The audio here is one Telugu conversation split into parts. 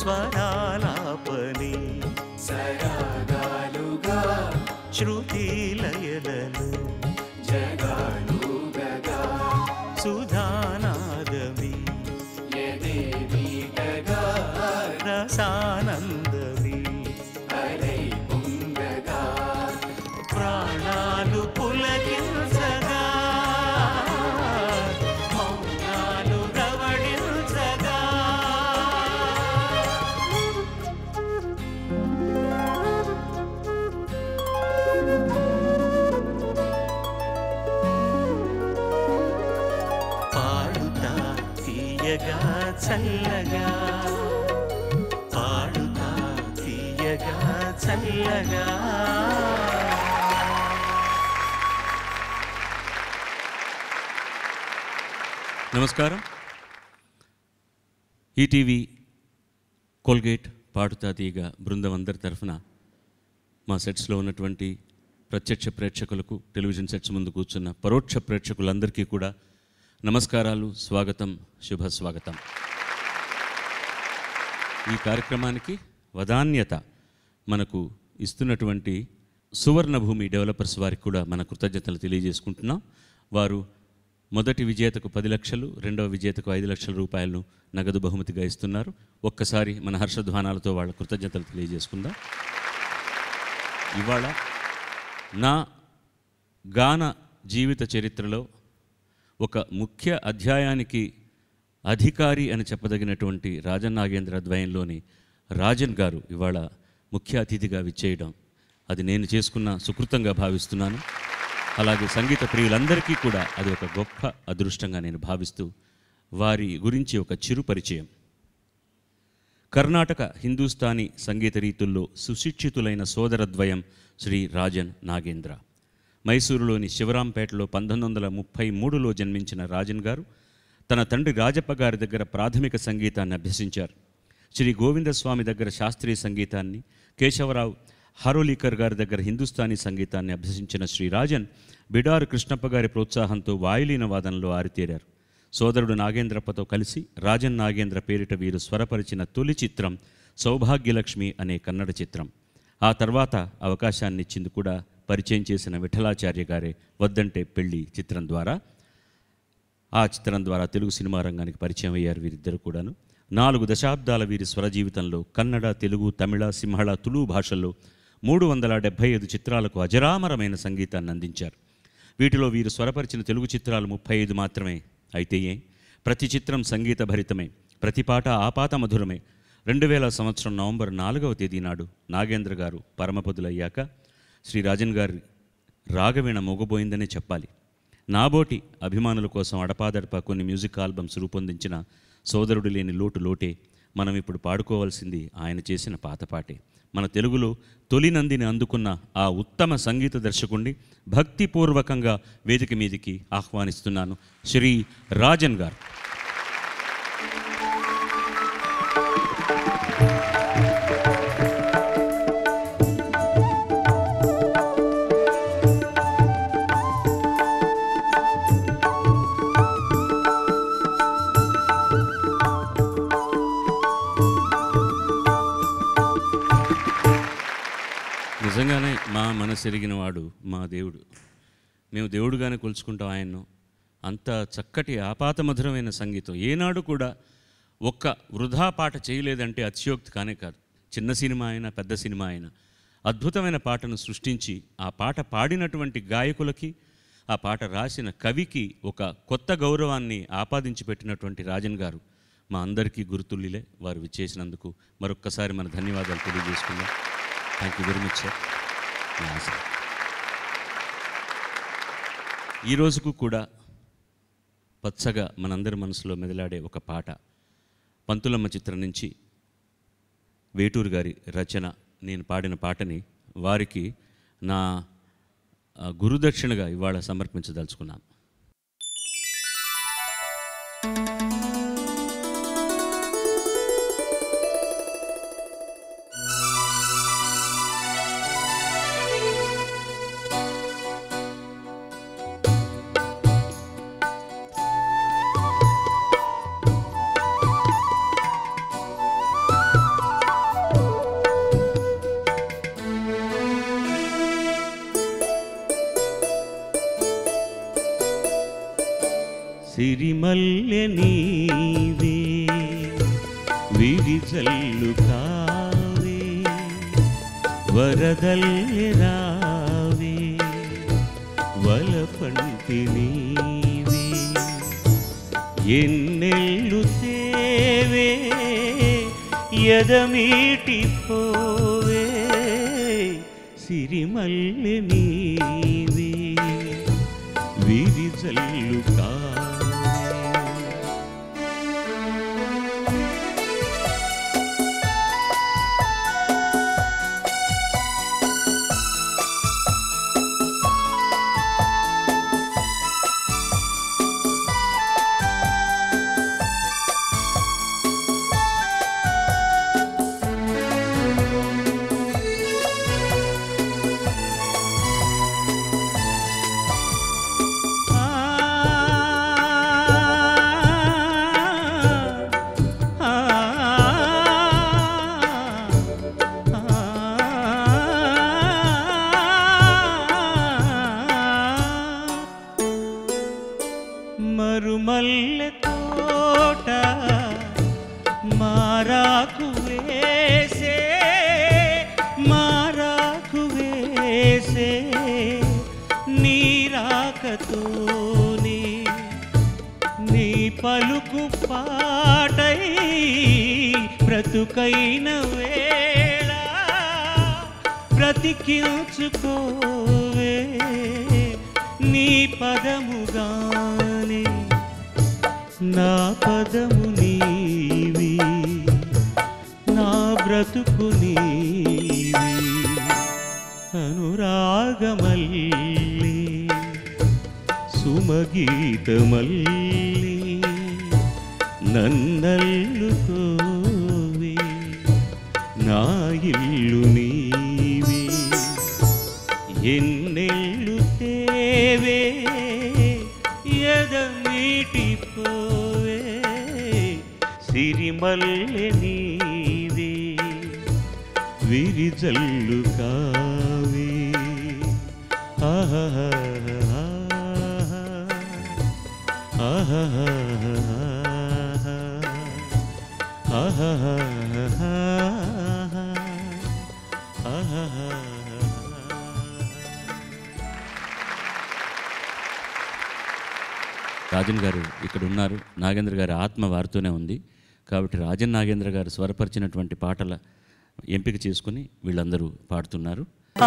స్వరాలాపని సరాగాలుగా శృతి లయలలో జగాలుగగా సుధానాదమి ఎదే మీటగా రసానందమి అలై పొంగగా ప్రాణాలు పులకించగా మౌనాలు రవడించగా పాడుతా తీయగా చల్లగా పాడుతా తీయగా చల్లగా నమస్కారం ఈటీవీ కోల్గేట్ పాడుతా తీగ బృందం అందరి తరఫున మా సెట్స్లో ఉన్నటువంటి ప్రత్యక్ష ప్రేక్షకులకు టెలివిజన్ సెట్స్ ముందు కూర్చున్న పరోక్ష ప్రేక్షకులందరికీ కూడా నమస్కారాలు స్వాగతం శుభ స్వాగతం ఈ కార్యక్రమానికి వదాన్యత మనకు ఇస్తున్నటువంటి సువర్ణభూమి డెవలపర్స్ వారికి కూడా మన కృతజ్ఞతలు తెలియజేసుకుంటున్నాం వారు మొదటి విజేతకు పది లక్షలు రెండవ విజేతకు ఐదు లక్షల రూపాయలను నగదు బహుమతిగా ఇస్తున్నారు ఒక్కసారి మన హర్షధ్వానాలతో వాళ్ళ కృతజ్ఞతలు తెలియజేసుకుందాం ఇవాళ నా గాన జీవిత చరిత్రలో ఒక ముఖ్య అధ్యాయానికి అధికారి అని చెప్పదగినటువంటి రాజన్ నాగేంద్ర ద్వయంలోని రాజన్ గారు ఇవాళ ముఖ్య అతిథిగా విచ్చేయడం అది నేను చేసుకున్న సుకృతంగా భావిస్తున్నాను అలాగే సంగీత ప్రియులందరికీ కూడా అది ఒక గొప్ప అదృష్టంగా నేను భావిస్తూ వారి గురించి ఒక చిరు పరిచయం కర్ణాటక హిందూస్థానీ సంగీత రీతుల్లో సుశిక్షితులైన సోదరద్వయం శ్రీ రాజన్ నాగేంద్ర మైసూరులోని శివరాంపేటలో పంతొమ్మిది వందల ముప్పై మూడులో జన్మించిన రాజన్ గారు తన తండ్రి రాజప్ప గారి దగ్గర ప్రాథమిక సంగీతాన్ని అభ్యసించారు శ్రీ గోవిందస్వామి దగ్గర శాస్త్రీయ సంగీతాన్ని కేశవరావు హరోలీకర్ గారి దగ్గర హిందుస్థానీ సంగీతాన్ని అభ్యసించిన శ్రీ రాజన్ బిడారు కృష్ణప్ప గారి ప్రోత్సాహంతో వాయులీన వాదనలో ఆరితేరారు సోదరుడు నాగేంద్రప్పతో కలిసి రాజన్ నాగేంద్ర పేరిట వీరు స్వరపరిచిన తొలి చిత్రం సౌభాగ్యలక్ష్మి అనే కన్నడ చిత్రం ఆ తర్వాత అవకాశాన్ని ఇచ్చింది కూడా పరిచయం చేసిన విఠలాచార్య గారే వద్దంటే పెళ్లి చిత్రం ద్వారా ఆ చిత్రం ద్వారా తెలుగు సినిమా రంగానికి పరిచయం అయ్యారు వీరిద్దరు కూడాను నాలుగు దశాబ్దాల వీరి స్వర జీవితంలో కన్నడ తెలుగు తమిళ సింహళ తులు భాషల్లో మూడు వందల డెబ్భై ఐదు చిత్రాలకు అజరామరమైన సంగీతాన్ని అందించారు వీటిలో వీరు స్వరపరిచిన తెలుగు చిత్రాలు ముప్పై ఐదు మాత్రమే అయితే ఏ ప్రతి చిత్రం సంగీత భరితమే ప్రతి పాట ఆపాత మధురమే రెండు వేల సంవత్సరం నవంబర్ నాలుగవ తేదీ నాడు నాగేంద్ర గారు పరమపదులయ్యాక శ్రీ రాజన్ గారి రాగవీణ మోగబోయిందనే చెప్పాలి నాబోటి అభిమానుల కోసం అడపాదడపా కొన్ని మ్యూజిక్ ఆల్బమ్స్ రూపొందించిన సోదరుడు లేని లోటు లోటే మనం ఇప్పుడు పాడుకోవాల్సింది ఆయన చేసిన పాతపాటే మన తెలుగులో తొలి నందిని అందుకున్న ఆ ఉత్తమ సంగీత దర్శకుణ్ణి భక్తిపూర్వకంగా వేదిక మీదికి ఆహ్వానిస్తున్నాను శ్రీ రాజన్ గారు నిజంగానే మా మనసెరిగిన వాడు మా దేవుడు మేము దేవుడుగానే కొలుచుకుంటాం ఆయన్ను అంత చక్కటి ఆపాత మధురమైన సంగీతం ఏనాడు కూడా ఒక్క వృధా పాట చేయలేదంటే అతిశయోక్తి కానే కాదు చిన్న సినిమా అయినా పెద్ద సినిమా అయినా అద్భుతమైన పాటను సృష్టించి ఆ పాట పాడినటువంటి గాయకులకి ఆ పాట రాసిన కవికి ఒక కొత్త గౌరవాన్ని ఆపాదించి పెట్టినటువంటి రాజన్ గారు మా అందరికీ గుర్తుల్లిలే వారు విచ్చేసినందుకు మరొక్కసారి మన ధన్యవాదాలు తెలియజేసుకుందాం thank you very much sir ఈ రోజుకు కూడా పచ్చగా మనందరి మనసులో మెదలాడే ఒక పాట పంతులమ్మ చిత్రం నుంచి వేటూరు గారి రచన నేను పాడిన పాటని వారికి నా ఆ, గురుదక్షిణగా ఇవాళ సమర్పించదలుచుకున్నాను ఆ నీవే విడిజల్లు కావే వరదల్లి రావే వలపంటి నీవే ఎన్నెల్లు తేవే ఎదమీటి పోవే సిరిమల్లె నీవే విరిజల్లు కావే మరుమల్లె తోట మారాకు వేసే మారాకు వేసే నీరాకతోనే నీ పలుకు పాటై బ్రతుకైన వేళ బ్రతికించుకోవే నీ పదముగానే నా పదము నీవి నా బ్రతుకు నీవి అనురాగమల్లి సుమగీతమల్లి నన్నల్లుకోవి నా ఇల్లు నీవి ఎన్నెల్లు తేవే ఎదమీటి పోవే సిరిమల్లె నీవే విరిజల్లు కావే ఆహా రాజన్ గారు ఇక్కడ ఉన్నారు నాగేంద్ర గారి ఆత్మ వారితోనే ఉంది కాబట్టి రాజన్ నాగేంద్ర గారు స్వరపరిచినటువంటి పాటల ఎంపిక చేసుకుని వీళ్ళందరూ పాడుతున్నారు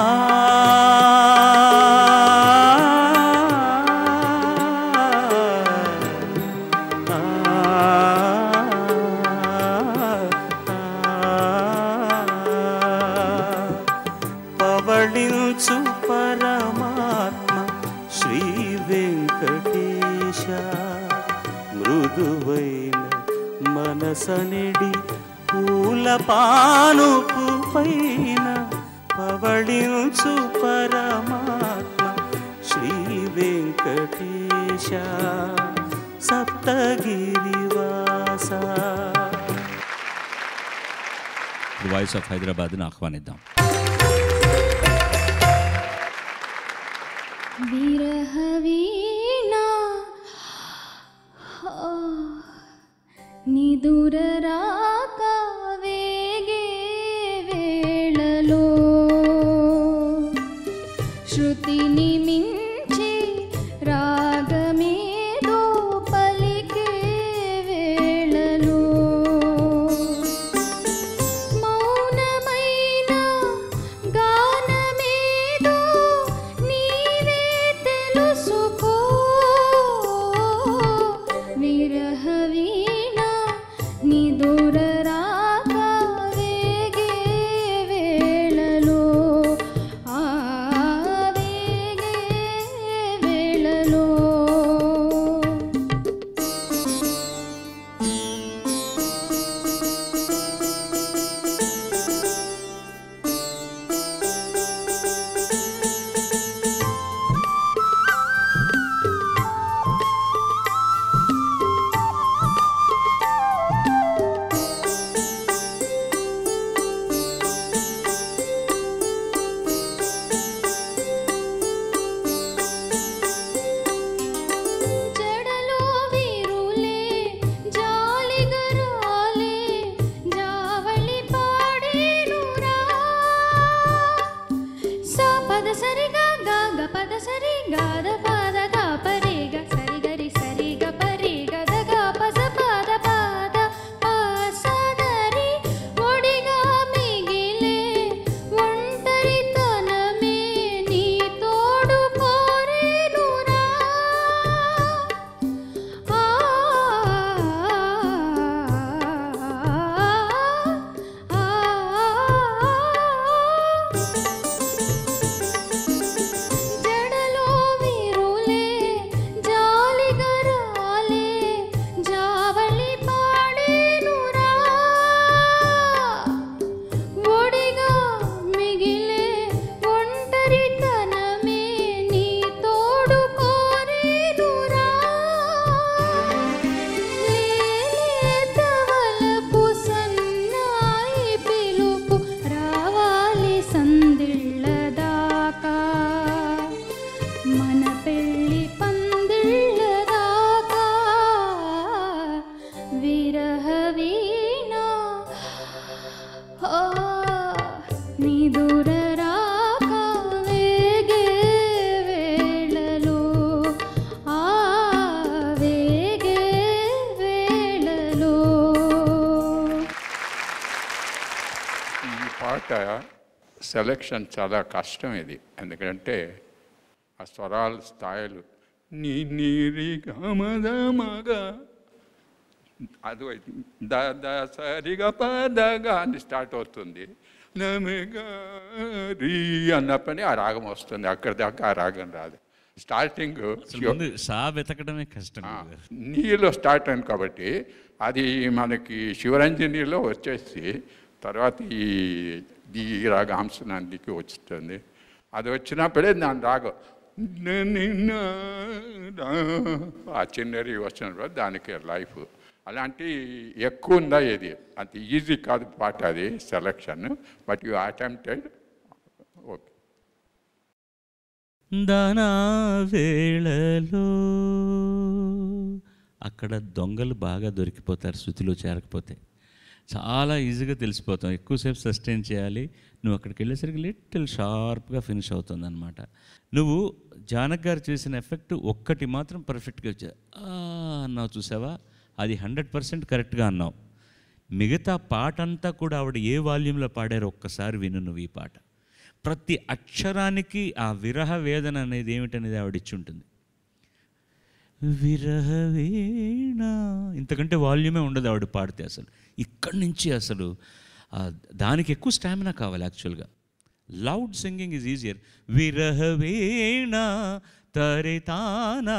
పవళించు పరమాత్మ శ్రీ వెంకటేశ మృదువైన మనసనిడి పూల పానుపు పైన పవళించు పరమాత్మ శ్రీ వెంకటేశ సప్తగిరివాస ఇప్పుడు వాయిస్ ఆఫ్ హైదరాబాద్ను ఆహ్వానిద్దాం విరహవీణా నిదురరాక వేగే వేళలో శృతిని మించి రాగమేదో పలికే వేళలో మౌనమైన గానమేదో నీవే తెలుసుకో విరహవీణ నిదుర విరహవీణా ఆ, నిదురరాక వేగే వేళలో ఆ వేగే వేళలో ఈ పాట సెలెక్షన్ చాలా కష్టం ఇది ఎందుకంటే ఆ స్వరాల స్థాయిలు నీ నీరి గమద మగ అది ద ద సరిగ పదగా అని స్టార్ట్ అవుతుంది నమిగా రీ అన్నప్పని ఆ రాగం వస్తుంది అక్కడి దాకా ఆ రాగం రాదు స్టార్టింగ్ అసలు ముందు సా వెతకడమే కష్టం గురుగారు. నీలో స్టార్ట్ అయింది కాబట్టి అది మనకి శివరంజనిలో వచ్చేసి తర్వాత ఈ ఈ రాగ హంసనందికి వస్తుంది అది వచ్చినప్పుడే దాని రాగం నిన్న ఆ చిన్నరి వచ్చినప్పుడు దానికి లైఫ్ అలాంటి ఎక్కువ ఉందా ఇది అంత ఈజీ కాదు పాట అది selection but you attempted okay దానా వేళలో అక్కడ దొంగలు బాగా దొరికిపోతారు శృతిలో చేరకపోతే చాలా ఈజీగా తెలిసిపోతాం ఎక్కువసేపు సస్టైన్ చేయాలి నువ్వు అక్కడికి వెళ్ళేసరికి లిటిల్ షార్ప్గా ఫినిష్ అవుతుంది అనమాట నువ్వు జానక్ గారు చేసిన ఎఫెక్ట్ ఒక్కటి మాత్రం పర్ఫెక్ట్గా వచ్చా అన్నావు చూసావా అది హండ్రెడ్ పర్సెంట్ కరెక్ట్గా అన్నావు మిగతా పాట అంతా కూడా ఆవిడ ఏ వాల్యూమ్లో పాడారో ఒక్కసారి విను నువ్వు ఈ పాట ప్రతి అక్షరానికి ఆ విరహ వేదన అనేది ఏమిటనేది ఆవిడ ఇచ్చి ఉంటుంది విరహవేణ ఇంతకంటే వాల్యూమే ఉండదు ఆవిడ పాడితే అసలు ఇక్కడి నుంచి అసలు ఆ, దానికి ఎక్కువ స్టామినా కావాలి యాక్చువల్గా లౌడ్ సింగింగ్ ఈజ్ ఈజియర్ విరహవేణ తరితానా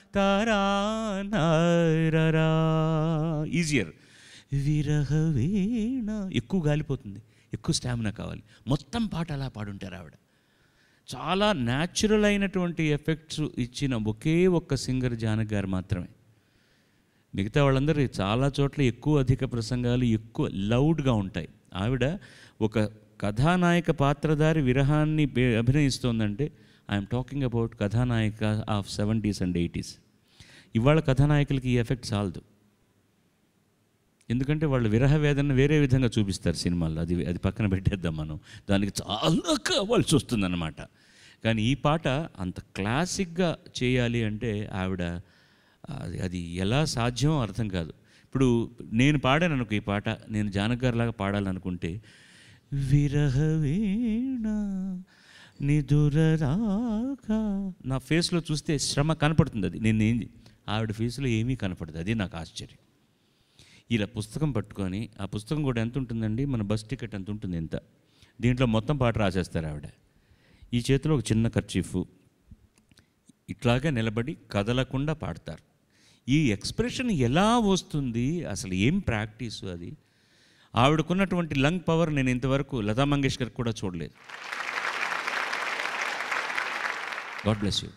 తారా ఈజియర్ విరహవేణ ఎక్కువ గాలిపోతుంది ఎక్కువ స్టామినా కావాలి మొత్తం పాట అలా పాడుంటారు ఆవిడ చాలా న్యాచురల్ అయినటువంటి ఎఫెక్ట్స్ ఇచ్చిన ఒకే ఒక్క సింగర్ జానక్ గారు మాత్రమే మిగతా వాళ్ళందరూ చాలా చోట్ల ఎక్కువ అధిక ప్రసంగాలు ఎక్కువ లౌడ్గా ఉంటాయి ఆవిడ ఒక కథానాయక పాత్రధారి విరహాన్ని పే- అభినయిస్తోందంటే ఐఎమ్ టాకింగ్ అబౌట్ కథానాయిక ఆఫ్ సెవెంటీస్ అండ్ ఎయిటీస్ ఇవాళ కథానాయకులకి ఈ ఎఫెక్ట్ చాలదు ఎందుకంటే వాళ్ళు విరహ వేదన వేరే విధంగా చూపిస్తారు సినిమాల్లో అది అది పక్కన పెట్టేద్దాం మనం దానికి చాలా కావాల్సి వస్తుందన్నమాట కానీ ఈ పాట అంత క్లాసిక్గా చేయాలి అంటే ఆవిడ అది అది ఎలా సాధ్యమో అర్థం కాదు ఇప్పుడు నేను పాడాను అనుకో ఈ పాట నేను జానక్ గారిలాగా పాడాలనుకుంటే విరహవేణ నిదురరాక నా ఫేస్లో చూస్తే శ్రమ కనపడుతుంది అది నేను ఏం ఆవిడ ఫేస్లో ఏమీ కనపడదు అది నాకు ఆశ్చర్యం ఇలా పుస్తకం పట్టుకొని ఆ పుస్తకం కూడా ఎంత ఉంటుందండి మన బస్ టికెట్ ఎంత ఉంటుంది ఎంత దీంట్లో మొత్తం పాట రాసేస్తారు ఆవిడ ఈ చేతిలో ఒక చిన్న ఖర్చీఫ్ ఇట్లాగే నిలబడి కదలకుండా పాడతారు ఈ ఎక్స్ప్రెషన్ ఎలా వస్తుంది అసలు ఏం ప్రాక్టీస్ అది ఆవిడకున్నటువంటి లంగ్ పవర్ నేను ఇంతవరకు లతా మంగేష్కర్ కూడా చూడలేదు గాడ్ బ్లెస్ యూ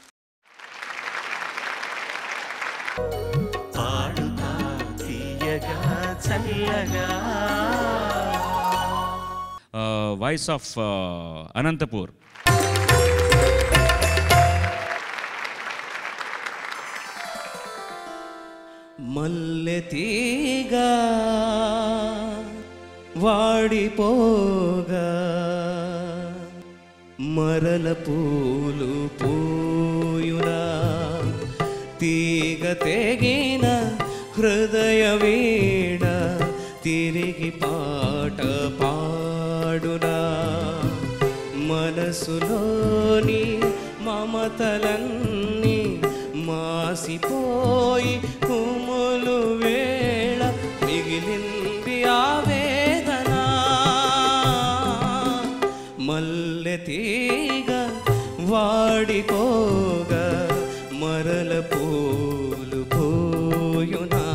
పాడుతా తీయగా చల్లగా వాయిస్ ఆఫ్ అనంతపూర్ మల్లె తీగ వాడిపోగా మరల పూలు పూయునా తీగ తెగిన హృదయ వీణ తిరిగి పాట పాడునా మనసులోని మమతలన్నీ మాసిపోయి కుములు వేళ మిగిలింది ఆవేదన మల్లె తీగ వాడిపోగా మరల పూలు పోయునా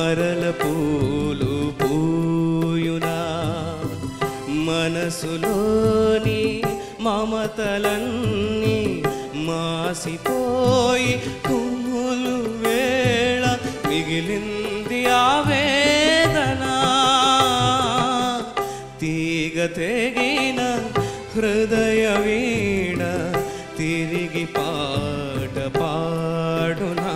మరల పూలు పూయునా మనసులోని మమతలన్నీ మాసిపోయి కుమ్ములు వేళ మిగిలింది ఆవేదన తీగ తెగిన హృదయ వీణ తిరిగి పాట పాడునా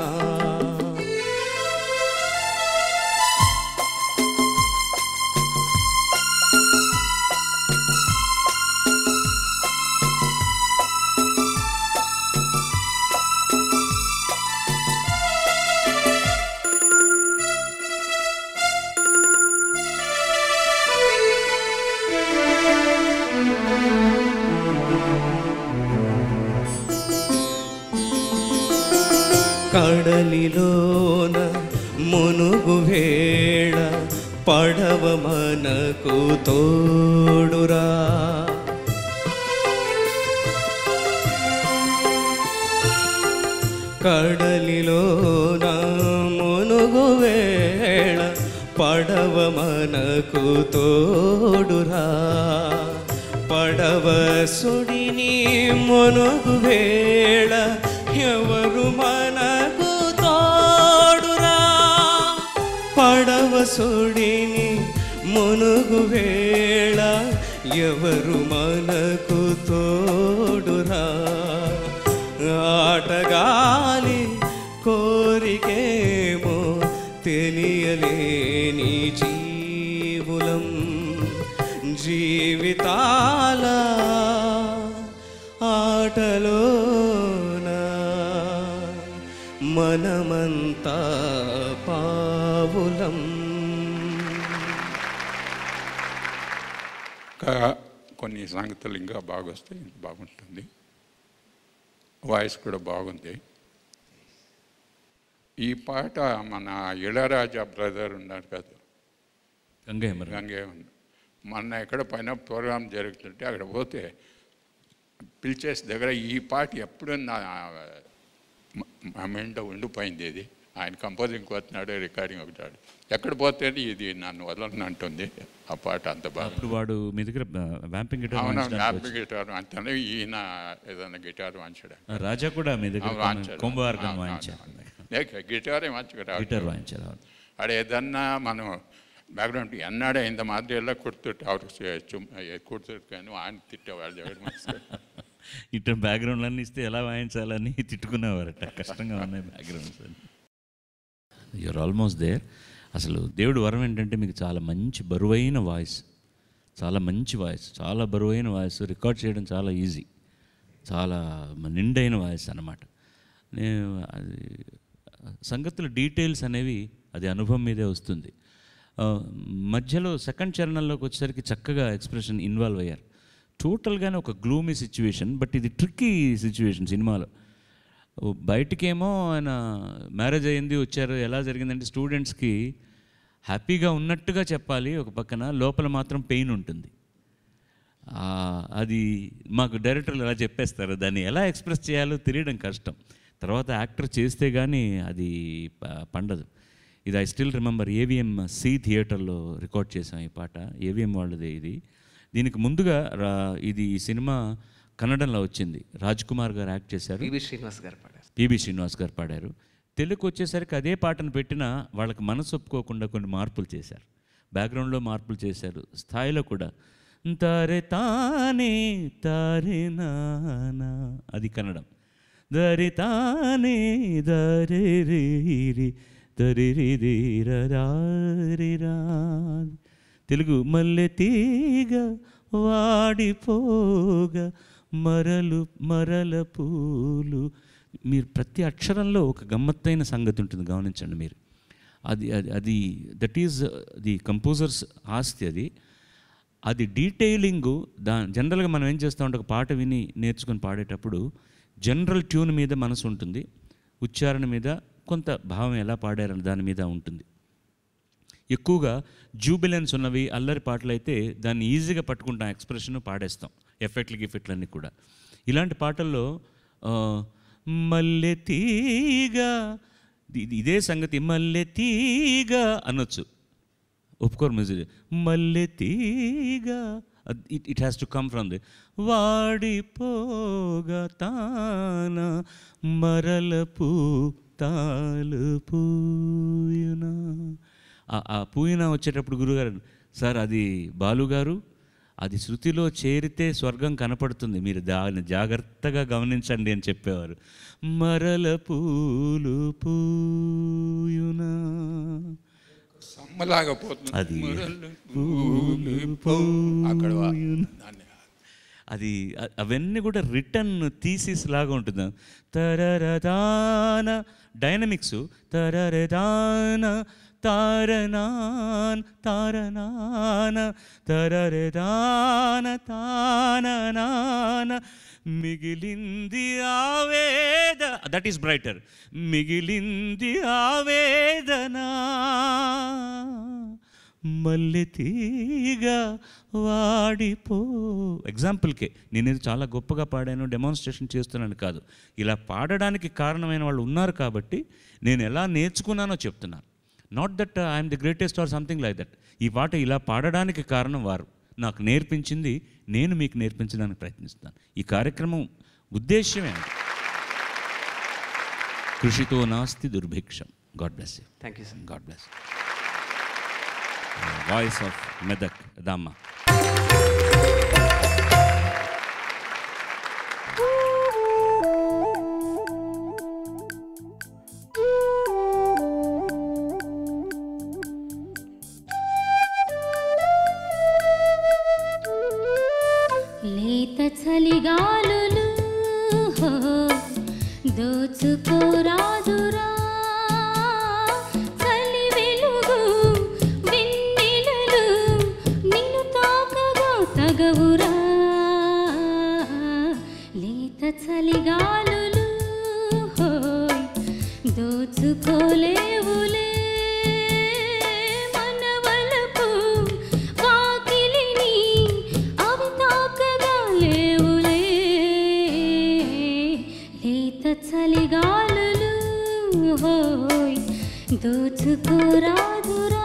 కడలిలోన మునుగు వేళ పడవ మనకు తోడురా కడలిలోన మునుగు వేళ పడవ మనకు తోడురా పడవ సుడిని మునుగు వేళ ఎవరు మనకు తోడురా పడవ సుడిని మునుగు వేళ ఎవరు మనకు తోడురా ఆటగాలి కోరికేమో తెలియలేని జీవులం జీవితాల ఆటలోన మనమంతా పావులం ఇంకా కొన్ని సంగతులు ఇంకా బాగొస్తాయి బాగుంటుంది వాయిస్ కూడా బాగుంది ఈ పాట మన ఇళరాజా బ్రదర్ ఉన్నారు కదా గంగయ్య మరి గంగే ఉంది మొన్న ఎక్కడ పైన ప్రోగ్రామ్ జరుగుతుంటే అక్కడ పోతే పిలిచేసి దగ్గర ఈ పాట ఎప్పుడు నా మా మెంట ఉండిపోయింది ఇది ఆయన కంపోజింగ్ పోతున్నాడు రికార్డింగ్ ఒకటాడు ఎక్కడ పోతే ఇది నన్ను వదలను అంటుంది ఆ పాట అంత బాగా అప్పుడు వాడు మీ దగ్గర వ్యాంపింగ్ గిటార్ అవునా వాయించడానికి జ్ఞాపక వచ్చి- గిటార్ అంతనే ఈయన ఏదైనా గిటార్ వాయించాడు ఆ, రాజా కూడా మీ దగ్గర వాయించాడు. కుంభవార్గం అవును, వాయించారు అవును. లేక గిటారే మంచిగా గిటార్ వాయించారు అవును. ఆడ ఏదన్నా మనం బ్యాక్గ్రౌండ్ ఎన్నాడే ఇంత మాదిరి ఎలా కుడుతుంటే ಅವ್ರು కుడుతుంటాను ఆయన తిట్టేవాళ్ళు ఎవరు ఇట్లా బ్యాక్గ్రౌండ్ అన్ని ఇస్తే ఎలా వాయించాలని తిట్టుకునేవారట కష్టంగా ఉన్నాయి బ్యాక్గ్రౌండ్స్ అని యూఆర్ ఆల్మోస్ట్ దేర్ అసలు దేవుడు వరం ఏంటంటే మీకు చాలా మంచి బరువైన వాయిస్ చాలా మంచి వాయిస్ చాలా బరువైన వాయిస్ రికార్డ్ చేయడం చాలా ఈజీ చాలా నిండైన వాయిస్ అన్నమాట నేను అది సంగతుల డీటెయిల్స్ అనేవి అది అనుభవం మీదే వస్తుంది ఆ, మధ్యలో సెకండ్ చరణంలోకి వచ్చేసరికి చక్కగా ఎక్స్ప్రెషన్ ఇన్వాల్వ్ అయ్యారు టోటల్గానే ఒక గ్లూమీ సిచ్యువేషన్ బట్ ఇది ట్రిక్కీ సిచ్యువేషన్ సినిమాలో ఓ బయటికేమో ఆయన మ్యారేజ్ అయ్యింది వచ్చారు ఎలా జరిగిందంటే స్టూడెంట్స్కి హ్యాపీగా ఉన్నట్టుగా చెప్పాలి ఒక పక్కన లోపల మాత్రం పెయిన్ ఉంటుంది ఆ, అది మాకు డైరెక్టర్లు ఎలా చెప్పేస్తారు దాన్ని ఎలా ఎక్స్ప్రెస్ చేయాలో తెలియడం కష్టం తర్వాత యాక్టర్ చేస్తే కానీ అది ప- పండదు ఇది I still remember AVM C థియేటర్లో రికార్డ్ చేసాం ఈ పాట ఏవిఎం వాళ్ళదే ఇది దీనికి ముందుగా రా ఇది ఈ సినిమా కన్నడంలో వచ్చింది రాజ్ కుమార్ గారు యాక్ట్ చేశారు పివి శ్రీనివాస్ గారు పాడారు పిబి శ్రీనివాస్ గారు పాడారు తెలుగుకి వచ్చేసరికి అదే పాటను పెట్టినా వాళ్ళకి మనసు ఒప్పుకోకుండా కొన్ని మార్పులు చేశారు బ్యాక్గ్రౌండ్లో మార్పులు చేశారు స్థాయిలో కూడా తారే తానే తారే నానా అది కన్నడం దరి తానే దరి రి రి దరి రి రి ర రా రి రా. తెలుగు మల్లె తీగ వాడిపోగా మరలు మరల పూలు మీరు ప్రతి అక్షరంలో ఒక గమ్మత్తైన సంగతి ఉంటుంది గమనించండి మీరు అది అది అది దట్ ఈజ్ ది కంపోజర్స్ ఆస్తి అది అది డీటెయిలింగ్ దా జనరల్గా మనం ఏం చేస్తాం అంటే ఒక పాట విని నేర్చుకొని పాడేటప్పుడు జనరల్ ట్యూన్ మీద మనసు ఉంటుంది ఉచ్చారణ మీద కొంత భావం ఎలా పాడారని దాని మీద ఉంటుంది ఎక్కువగా జూబిలెన్స్ ఉన్నవి అల్లరి పాటలు అయితే దాన్ని ఈజీగా పట్టుకుంటాం ఎక్స్ప్రెషన్ పాడేస్తాం ఎఫెక్ట్లు గిఫెక్ట్లు అన్నీ కూడా ఇలాంటి పాటల్లో ఆ, మల్లె తీగ ఇది- ఇదే సంగతి మల్లె తీగ అనొచ్చు ఒప్పుకోరు మ్యూజిక్ మల్లె తీగ it it has to come from the వాడిపోగా తాన మరలపు తాలు పూయునా ఆ- ఆ పూయిన వచ్చేటప్పుడు గురుగారు సార్ అది బాలుగారు అది శృతిలో చేరితే స్వర్గం కనపడుతుంది మీరు దాన్ని జాగ్రత్తగా గమనించండి అని చెప్పేవారు మరల పూలు పూయునా సమ్మలాగా పోతుంది అది మురళి పూలు అక్కడ వా- పూయునా. దాన్ని అది అ- అవన్నీ కూడా రిటర్న్ థీసిస్ లాగా ఉంటుంది తరరదాన డైనమిక్స్ తరరదాన తారనాన్ తారనాన తరరదాన తాననాన మిగిలింది ఆవేద దట్ ఈస్ బ్రైటర్ మిగిలింది ఆవేదన మల్లె తీగ వాడిపో ఎగ్జాంపుల్కే నేను ఇది చాలా గొప్పగా పాడాను డెమాన్స్ట్రేషన్ చేస్తున్నాను కాదు ఇలా పాడడానికి కారణమైన వాళ్ళు ఉన్నారు కాబట్టి నేను ఎలా నేర్చుకున్నానో చెప్తున్నాను not that I'm the greatest or something like that ఈ పాట ఇలా పాడడానికి కారణం వారు నాకు నేర్పించింది నేను మీకు నేర్పించడానికి ప్రయత్నిస్తున్నాను ఈ కార్యక్రమం ఉద్దేశ్యమే అది. కృషితో నాస్తి దుర్భిక్షం God bless you thank you sir God bless voice of Medak దామ్మ లేత చలిగాలులు హో, దోచుకోరాదురా చలి వెలుగు వెన్నెలలు నిన్ను తాకగా తగవురా లేత చలిగాలులు హోయ్ దోచుకోలేవులే మనవలపు వాకిలిని అవి తాకగా లేవులే లేత చలిగాలులు హోయ్ దోచుకోరాదురా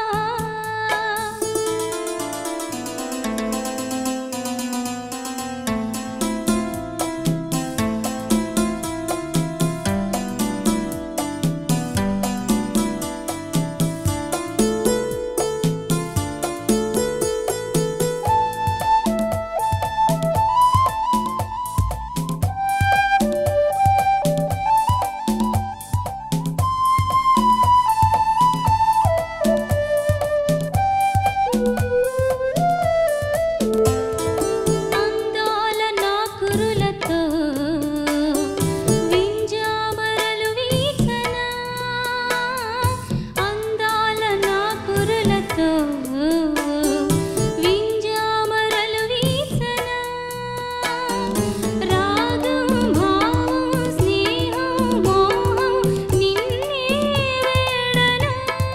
అందాల నా కురులతో వింజామరలు వీచనా అందాల నా కురులతో వింజామరలు వీచనా రాగం భావం స్నేహం మోహం నిన్నే వేడనా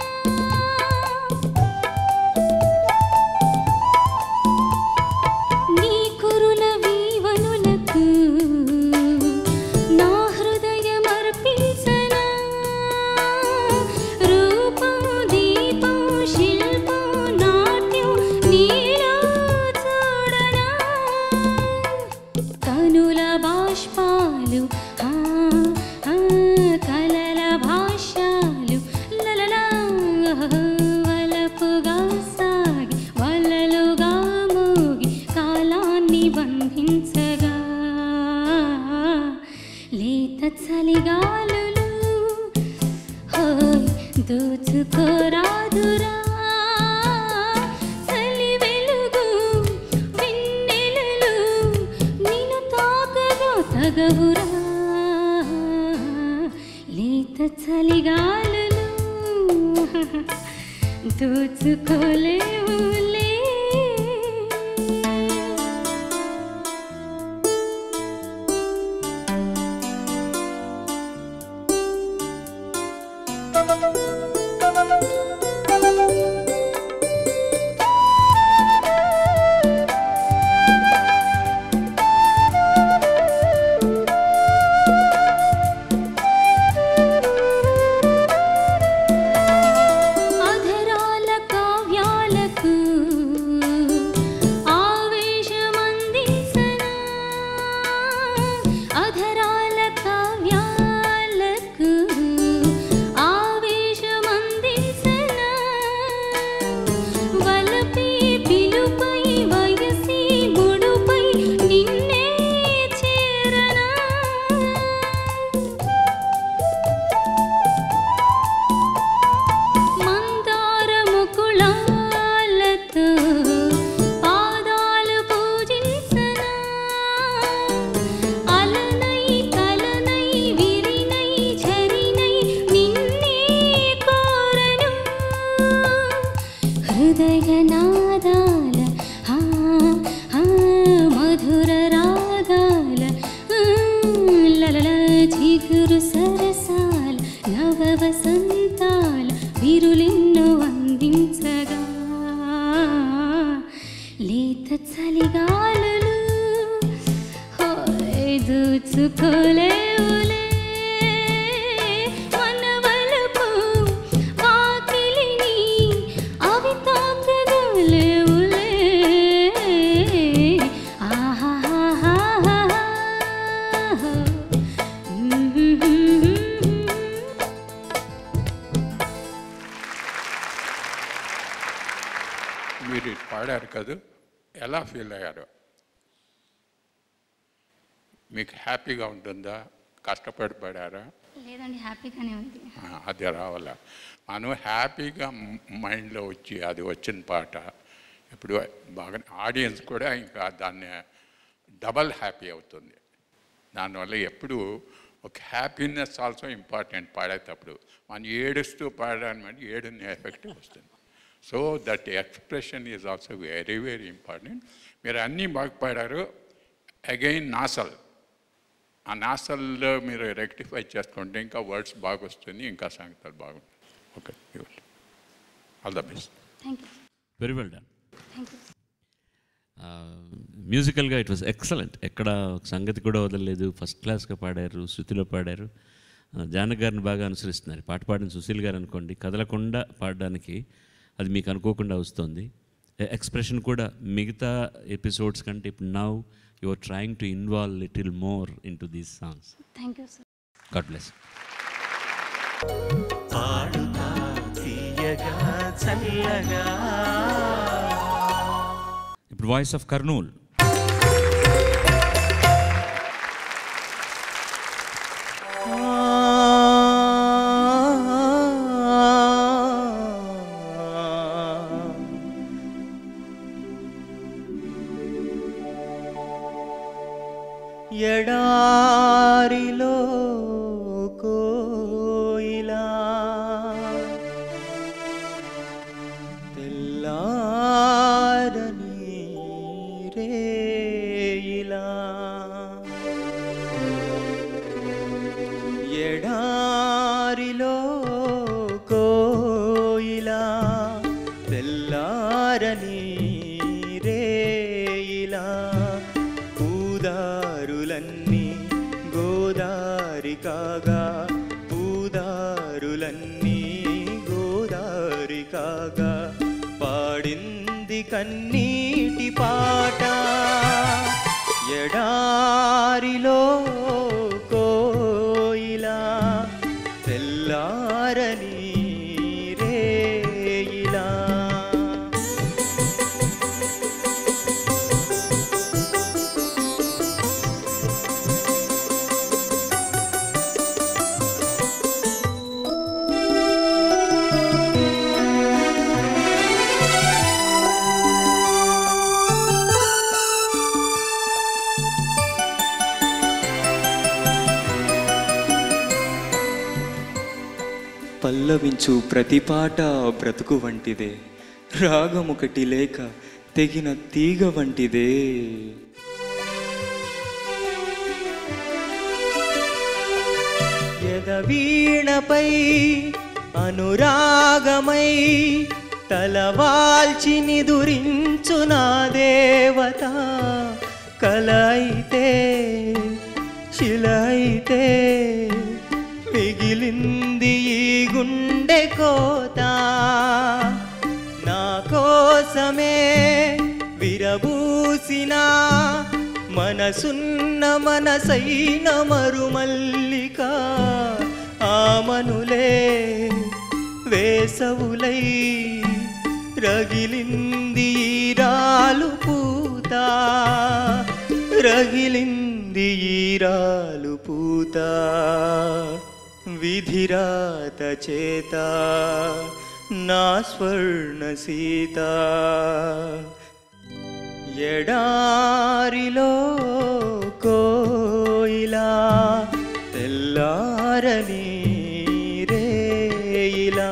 నీ కురుల వీవనులకు నా హృదయమర్పించనా రూపం దీపం శిల్పం నాట్యం నీలో చూడనా కనుల బాష్పాలు ఆ, ఆ, కలల భాష్యాలు లలలా వలపుగా సాగి వలలుగా మోగి కాలాన్ని బంధించగా లేత చలిగాలులు హోయ్ దోచుకోరాదురా చలి వెలుగు వెన్నెలలు నిన్ను తాకగా తగవురా లేత చలిగాలులు దోచుకోలేవులే మీరు ఇది పాడారు కదా ఎలా ఫీల్ అయ్యారు మీకు హ్యాపీగా ఉంటుందా కష్టపడి పాడారా లేదండి హ్యాపీగానే ఉంది ఆ, అది రావాలా మనం హ్యాపీగా మైండ్లో వచ్చి అది వచ్చిన పాట ఇప్పుడు బాగా ఆడియన్స్ కూడా ఇంకా దాన్ని డబల్ హ్యాపీ అవుతుంది దానివల్ల ఎప్పుడు ఒక హ్యాపీనెస్ ఆల్సో ఇంపార్టెంట్ పాడేటప్పుడు మనం ఏడుస్తూ పాడడానికి ఏడుని ఎఫెక్ట్ వస్తుంది so that expression is also very very important మీరు అన్నీ బాగా పాడారు అగైన్ నాసల్ ఆ నాసల్లో మీరు రెక్టిఫై చేసుకుంటే ఇంకా వర్డ్స్ బాగా వస్తుంది ఇంకా సంగతులు బాగుంటుంది okay all the best thank you very well done thank you మ్యూజికల్గా ఇట్ వాస్ ఎక్సలెంట్ ఎక్కడ ఒక సంగతి కూడా వదలలేదు ఫస్ట్ క్లాస్గా పాడారు శృతిలో పాడారు ఆ, జానక్ గారిని బాగా అనుసరిస్తున్నారు పాట పాడిన సుశీల్ గారు అనుకోండి కదలకుండా పాడడానికి అది మీకు అనుకోకుండా వస్తుంది ఎక్స్ప్రెషన్ కూడా మిగతా ఎపిసోడ్స్ కంటే ఇప్పుడు now you are trying to involve little more into these songs thank you sir God bless పాడుతా తీయగా చల్లగా ఇప్పుడు వాయిస్ ఆఫ్ కర్నూల్ ఎడారిలో కోయిలా తెల్లారని రేయిలా ఎడారిలో కోయిలా తెల్లారని రేయిలా పూదారులన్నీ గోదారి కాగా పూదారులన్నీ గోదారి కాగా పాడింది కన్నీటి పాట ఎడారిలో కోయిలా తెల్లారని రేయిలా పల్లవించు ప్రతి పాట బ్రతుకు వంటిదే రాగమొకటి లేక తెగిన తీగ వంటిదే ఎదవీణపై అనురాగమై తలవాల్చి నిదురించు నా దేవత కలైతే శిలైతే మిగిలింది ఈ గుండె కోత నా కోసమే విరబూసిన మనసున్న మనసైన మరుమల్లిక ఆమనులే వేసవులై రగిలింది ఈ రాలు పూత రగిలింది ఈ రాలు పూత విధిరాత చేత నా స్వర్ణ సీత ఎడారిలో కోయిలా తెల్లారని రేయిలా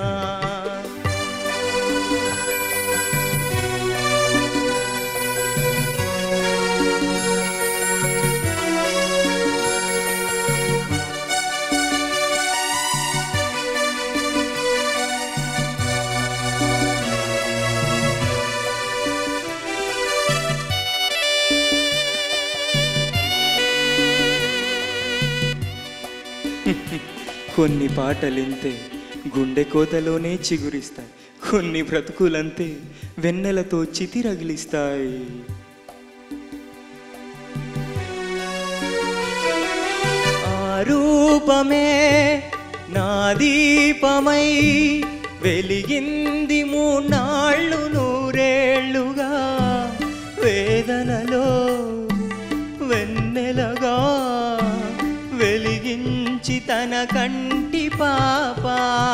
కొన్ని పాటలింతే గుండె కోతలోనే చిగురిస్తాయి కొన్ని బ్రతుకులంతే వెన్నెలతో చితి రగిలిస్తాయి ఆ రూపమే నా దీపమై వెలిగింది మూనాళ్ళు నూరే నూరేళ్లుగా వేదనలో వెన్నెలగా వెలిగించి తన కంటి పాప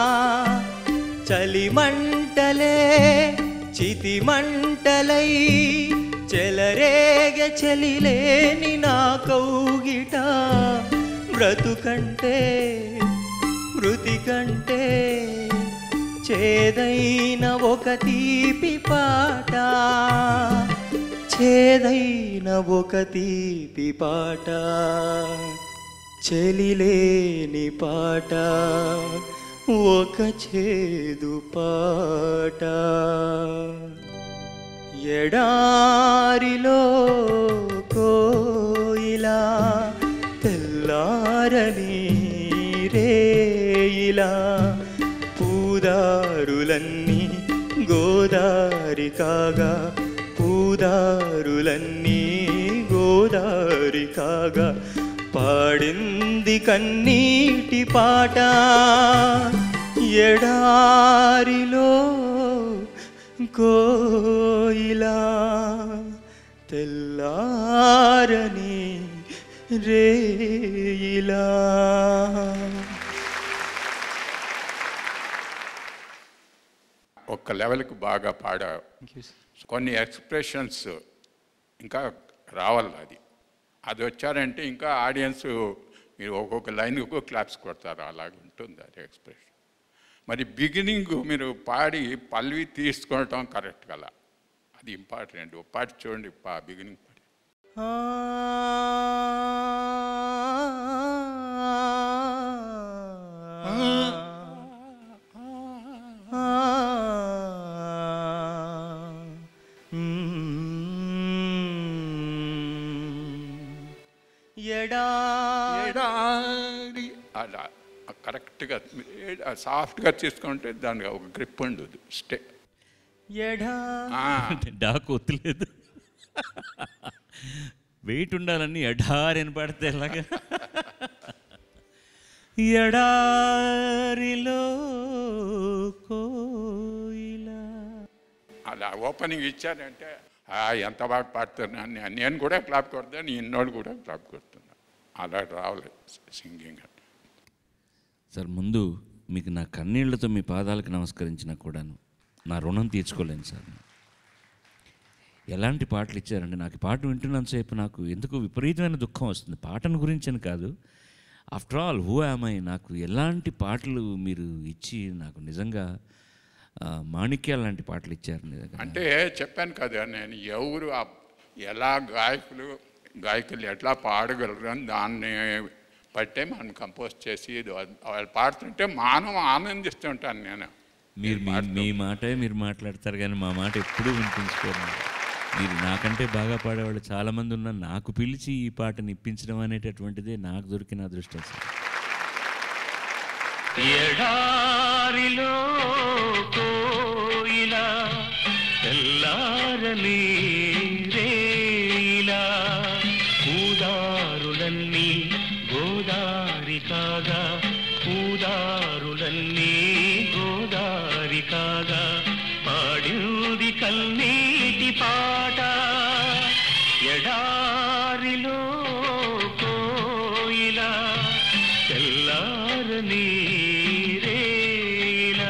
చలిమంటలే చితి మంటలై చెలరేగ చెలిలేని నా కౌగిట బ్రతుకంటే మృతి కంటే చేదైన ఒక తీపి పాట చేదైన ఒక తీపి పాట చెలిలేని పాట ఒక చేదు పాట ఎడారిలో కోయిలా తెల్లారని రేయిలా పూదారులన్నీ గోదారి కాగా పూదారులన్నీ గోదారి కాగా పాడింది కన్నీటి పాట ఎడారిలో కోయిలా తెల్లారని రేయిలా ఒక్క లెవెల్కి బాగా పాడావు కొన్ని ఎక్స్ప్రెషన్స్ ఇంకా రావాలి అది అది వచ్చారంటే ఇంకా ఆడియన్స్ మీరు ఒక్కొక్క లైన్ ఒక్కొక్క క్లాప్స్ కొడతారు అలాగే ఉంటుంది అది ఎక్స్ప్రెషన్ మరి బిగినింగ్ మీరు పాడి పల్వి తీసుకోవటం కరెక్ట్ కదా అది ఇంపార్టెంట్ ఒక పాట చూడండి పా బిగినింగ్ పాడి ఎడా ఎడారి అలా కరెక్ట్గా సాఫ్ట్గా తీసుకుంటే దానికి ఒక గ్రిప్ ఉండదు స్టే ఎడా డాకు ఒత్తులేదు వెయిట్ ఉండాలని ఎడారని పడితే ఎలాగా ఎడారిలో కోయిలా అలా ఓపెనింగ్ ఇచ్చారంటే "ఆ, ఎంత బాగా పాడుతున్నాను నేను- నేను కూడా క్లాప్ కొడతాను ఇన్నోడు కూడా క్లాప్ కొడుతున్నా అలా రావాలి సింగింగ్ అంటే సార్ ముందు మీకు నా కన్నీళ్లతో మీ పాదాలకు నమస్కరించినా కూడాను నా రుణం తీర్చుకోలేను సార్ నేను. ఎలాంటి పాటలు ఇచ్చారంటే నాకు ఈ పాట వింటున్నంతసేపు నాకు ఎందుకు విపరీతమైన దుఃఖం వస్తుంది పాటను గురించి అని కాదు ఆఫ్టర్ ఆల్ హూ ఐ నాకు ఎలాంటి పాటలు మీరు ఇచ్చి నాకు నిజంగా ఆ, మాణిక్యాలు లాంటి పాటలు ఇచ్చారు నిజంగా అంటే చెప్పాను కదా నేను ఎవరు ఆ- ఎలా గాయకులు గాయకులు ఎట్లా పాడగలరు అని దాన్ని బట్టే మనం కంపోజ్ చేసి ఇది వా- వాళ్ళు పాడుతుంటే మానవ ఆనందిస్తుంటాను నేను మీరు మీ మీ మాటే మీరు మాట్లాడతారు కానీ మా మాట ఎప్పుడూ వినిపించుకోరు మీరు. మీరు నాకంటే బాగా పాడేవాళ్ళు చాలామంది ఉన్నారు నాకు పిలిచి ఈ పాటని ఇప్పించడం అనేటటువంటిదే నాకు దొరికిన అదృష్టం సార్ ఎడారిలో కోయిలా తెల్లారని రేయిలా పూదారులన్నీ గోదారి కాగా పూదారులన్నీ గోదారి కాగా పాడింది కన్నీటి పాట ఎడారిలో కోయిలా తెల్లారని రేయిలా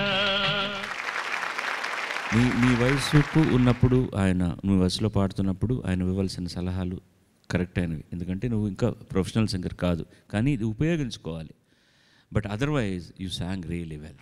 మీ మీ వయసుకు ఉన్నప్పుడు ఆయన మీ వయసులో పాడుతున్నప్పుడు ఆయన ఇవ్వవలసిన సలహాలు కరెక్ట్ అయినవి ఎందుకంటే నువ్వు ఇంకా ప్రొఫెషనల్ సింగర్ కాదు కానీ ఇది ఉపయోగించుకోవాలి but otherwise you song really well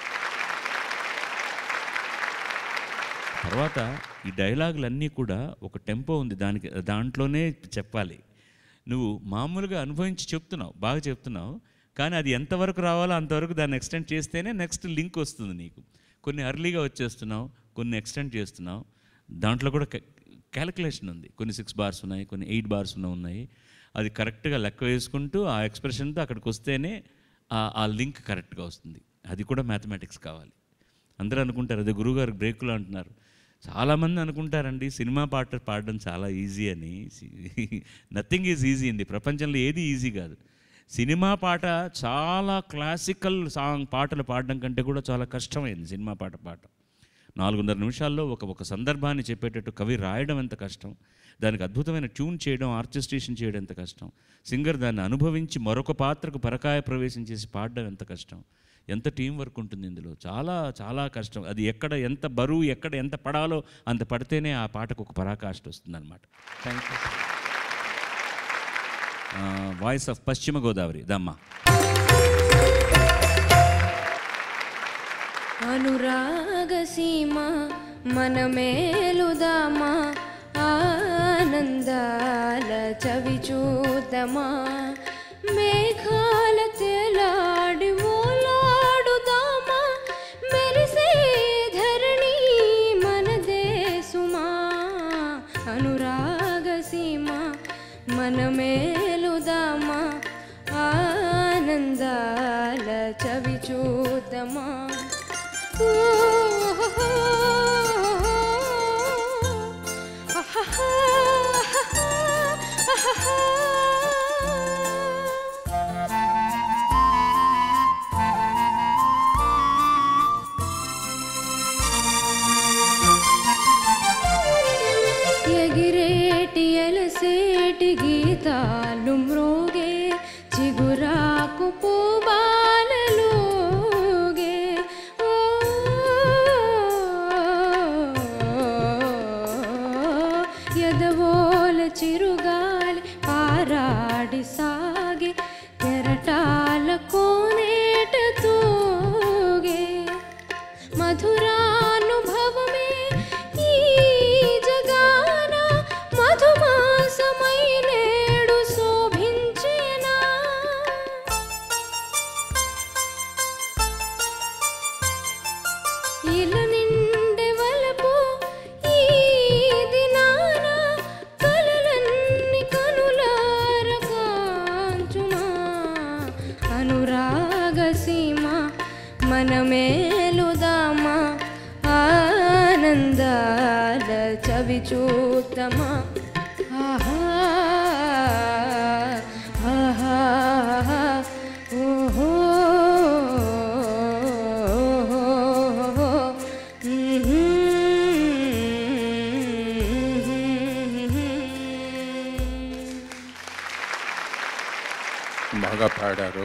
తర్వాత ఈ డైలాగులన్నీ కూడా ఒక టెంపో ఉంది దానికి దాంట్లోనే చెప్పాలి నువ్వు మామూలుగా అనుభవించి చెప్తున్నావు బాగా చెప్తున్నావు కానీ అది ఎంతవరకు రావాలో అంతవరకు దాన్ని ఎక్స్టెండ్ చేస్తేనే నెక్స్ట్ లింక్ వస్తుంది నీకు కొన్ని అర్లీగా వచ్చేస్తున్నావు కొన్ని ఎక్స్టెండ్ చేస్తున్నావు దాంట్లో కూడా క్యాలిక్యులేషన్ ఉంది కొన్ని సిక్స్ బార్స్ ఉన్నాయి కొన్ని ఎయిట్ బార్స్ ఉన్న ఉన్నాయి అది కరెక్ట్గా లెక్క వేసుకుంటూ ఆ ఎక్స్ప్రెషన్తో అక్కడికి వస్తేనే ఆ- ఆ లింక్ కరెక్ట్గా వస్తుంది అది కూడా మ్యాథమెటిక్స్ కావాలి అందరూ అనుకుంటారు అదే గురువుగారు బ్రేకులు అంటున్నారు చాలామంది అనుకుంటారండి సినిమా పాట పాడడం చాలా ఈజీ అని నథింగ్ ఈజ్ ఈజీ అండి ప్రపంచంలో ఏది ఈజీ కాదు సినిమా పాట చాలా క్లాసికల్ సాంగ్ పాటలు పాడడం కంటే కూడా చాలా కష్టమైంది సినిమా పాట పాడటం నాలుగున్నర నిమిషాల్లో ఒక ఒక సందర్భాన్ని చెప్పేటట్టు కవి రాయడం ఎంత కష్టం దానికి అద్భుతమైన ట్యూన్ చేయడం ఆర్కెస్ట్రేషన్ చేయడం ఎంత కష్టం సింగర్ దాన్ని అనుభవించి మరొక పాత్రకు పరకాయ ప్రవేశం చేసి పాడడం ఎంత కష్టం ఎంత టీం వర్క్ ఉంటుంది ఇందులో చాలా చాలా కష్టం అది ఎక్కడ ఎంత బరువు ఎక్కడ ఎంత పడాలో అంత పడితేనే ఆ పాటకు ఒక పరాకాష్ట వస్తుందన్నమాట థ్యాంక్ యూ వాయిస్ ఆఫ్ పశ్చిమ గోదావరి దమ్మ అనురాగసీమ మన మేలుదామా ఆనందాల చవి చూద్దామా మేఘాల తేలాడి ఓలాడుదామా మెరిసే ధరణి మనదే సుమా అనురాగసీమ మన మేలుదామా ఆనందాల చవి చూద్దామా ఎగిరేటి ఎలసేటి గీతాలు మ్రోగే చిగురాకు పూబాలలోగే ఓ, ఎదవోల చిరుగాలి పారాడి సాగి కెరటాల కోనేట తూగే మధురానుభవమే ఈ జగాన మధుమాసమై నేడు శోభించేనా ఇల నిండె వలపు ఈ దినాన కలలన్ని కనులార కాంచుమా అనురాగసీమ మన మేలుదామా ఆనందాల చవి చూద్దామా ఆహా ఆహా ఓహో బాగా పాడారు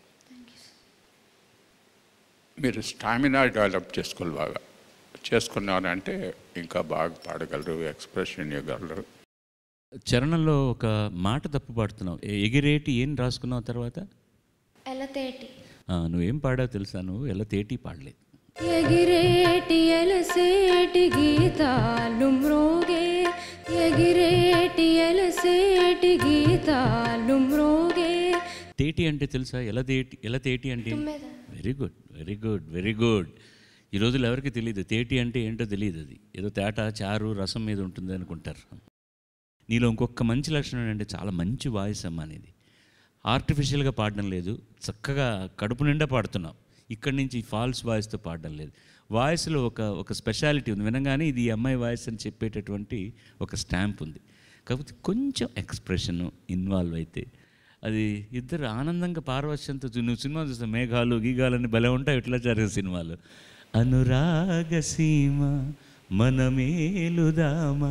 మీరు స్టామినా డెవలప్ చేసుకోవాలి బాగా చేసుకున్నారంటే ఇంకా బాగా పాడగలరు ఎక్స్ప్రెషన్ ఇవ్వగలరు చరణంలో ఒక మాట తప్పు పాడుతున్నావు ఏ- ఎగిరేటి ఏం రాసుకున్నావు తర్వాత ఎలతేటి ఆ, నువ్వేం పాడావు తెలుసా నువ్వు ఎలా తేటి పాడలేదు ఎగిరేటి ఎలసేటి గీతాలు మ్రోగే ఎగిరేటి ఎలసేటి గీతాలు మ్రోగే తేటి అంటే తెలుసా ఎలా తేటి ఎలా తేటి అంటే very good very good very good ఈ రోజుల్లో ఎవరికి తెలియదు తేటి అంటే ఏంటో తెలియదు అది ఏదో తేట చారు రసం మీద ఉంటుంది అనుకుంటారు నీలో ఇంకొక మంచి లక్షణం ఏంటంటే చాలా మంచి వాయిస్ అమ్మ అనేది ఆర్టిఫిషియల్గా పాడడం లేదు చక్కగా కడుపు నిండా పాడుతున్నావు ఇక్కడి నుంచి ఫాల్స్ వాయిస్తో పాడడం లేదు వాయిస్లో ఒక ఒక స్పెషాలిటీ ఉంది వినగానే ఇది ఈ అమ్మాయి వాయిస్ అని చెప్పేటటువంటి ఒక స్టాంప్ ఉంది కాకపోతే కొంచెం ఎక్స్ప్రెషన్ ఇన్వాల్వ్ అయితే అది ఇద్దరు ఆనందంగా పారవశ్యంతో చూ- నువ్వు సినిమా చూస్తే మేఘాలు గీగాలని భలే ఉంటాయి ఇట్లా జరిగే సినిమాలు అనురాగసీమ మనమేలుదామా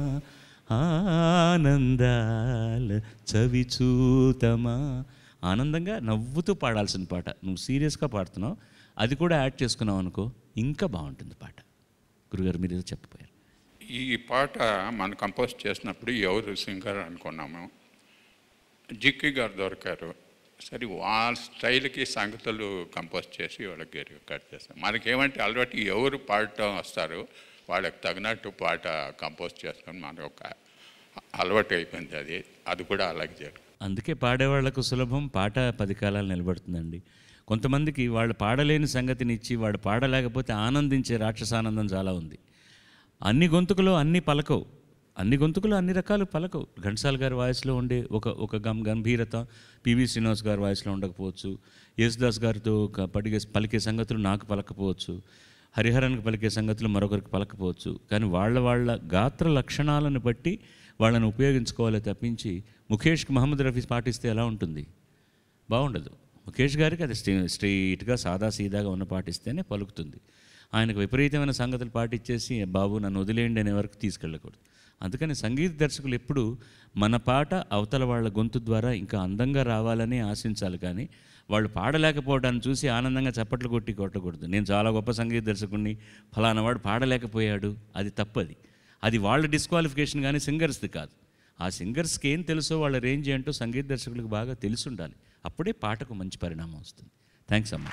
ఆనందాల చవి చూతమా ఆనందంగా నవ్వుతూ పాడాల్సిన పాట నువ్వు సీరియస్గా పాడుతున్నావు అది కూడా యాడ్ చేసుకున్నావు అనుకో ఇంకా బాగుంటుంది పాట గురుగారు మీరు ఏదో చెప్పపోయారు ఈ పాట మనం కంపోజ్ చేసినప్పుడు ఎవరు సింగర్ అనుకున్నాము జిక్కి గారు దొరికారు సరే వాళ్ళ స్టైల్కి సంగతులు కంపోజ్ చేసి వాళ్ళకి రికార్డ్ చేస్తాం మనకేమంటే అలవాటు ఎవరు పాడటం వస్తారు వాళ్ళకి తగినట్టు పాట కంపోజ్ చేసుకొని మనకు ఒక అలవాటు అయిపోయింది అది అది కూడా అలాగే జరుగుతుంది అందుకే పాడేవాళ్లకు సులభం పాట పది కాలాలు నిలబడుతుందండి కొంతమందికి వాళ్ళు పాడలేని సంగతిని ఇచ్చి వాడు పాడలేకపోతే ఆనందించే రాక్షసానందం చాలా ఉంది అన్ని గొంతుకులు అన్ని పలకవు అన్ని గొంతుకులు అన్ని రకాలు పలకవు ఘంటసాల గారి వాయిస్లో ఉండే ఒక ఒక గం గంభీరత పివి శ్రీనివాస్ గారి వాయిస్లో ఉండకపోవచ్చు యేసుదాస్ గారితో ఒక పడిగే పలికే సంగతులు నాకు పలకపోవచ్చు హరిహరానికి పలికే సంగతులు మరొకరికి పలకపోవచ్చు కానీ వాళ్ళ వాళ్ళ గాత్ర లక్షణాలను బట్టి వాళ్ళని ఉపయోగించుకోవాలి తప్పించి ముఖేష్కి మహమ్మద్ రఫీ పాటిస్తే ఎలా ఉంటుంది బాగుండదు ముఖేష్ గారికి అది స్ట్రీ స్ట్రీట్గా సాదా సీదాగా ఉన్న పాటిస్తేనే పలుకుతుంది ఆయనకు విపరీతమైన సంగతులు పాటించేసి బాబు నన్ను వదిలేయండి అనే వరకు తీసుకెళ్ళకూడదు అందుకని సంగీత దర్శకులు ఎప్పుడు మన పాట అవతల వాళ్ళ గొంతు ద్వారా ఇంకా అందంగా రావాలని ఆశించాలి కానీ వాళ్ళు పాడలేకపోవడాన్ని చూసి ఆనందంగా చప్పట్లు కొట్టి కొట్టకూడదు నేను చాలా గొప్ప సంగీత దర్శకుడిని ఫలానా వాడు పాడలేకపోయాడు అది తప్పది అది వాళ్ళ డిస్క్వాలిఫికేషన్ కానీ సింగర్స్ది కాదు ఆ సింగర్స్కి ఏం తెలుసో వాళ్ళ రేంజ్ ఏంటో సంగీత దర్శకులకు బాగా తెలిసి ఉండాలి అప్పుడే పాటకు మంచి పరిణామం వస్తుంది థ్యాంక్స్ అమ్మా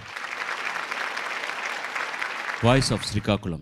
వాయిస్ ఆఫ్ శ్రీకాకుళం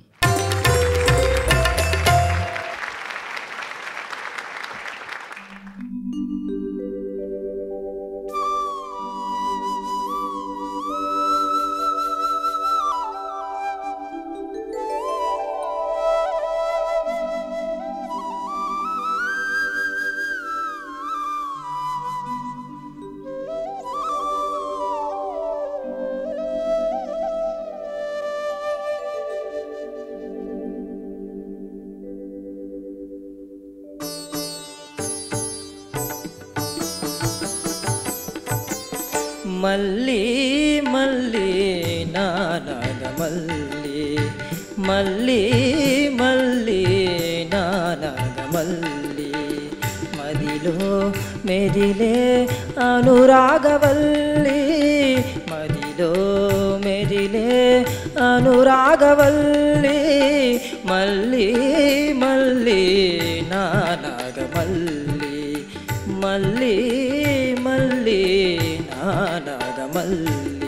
మళ్ళీ మళ్ళీ నానాద మళ్ళీ మళ్ళీ మళ్ళీ నానాద మళ్ళీ మదిలో మెదిలే అనురాగవల్లి మదిలో మెదిలే అనురాగవల్లి మళ్ళీ మళ్ళీ నానాగ మళ్ళీ మళ్ళీ మళ్ళీ నానాగ మళ్ళీ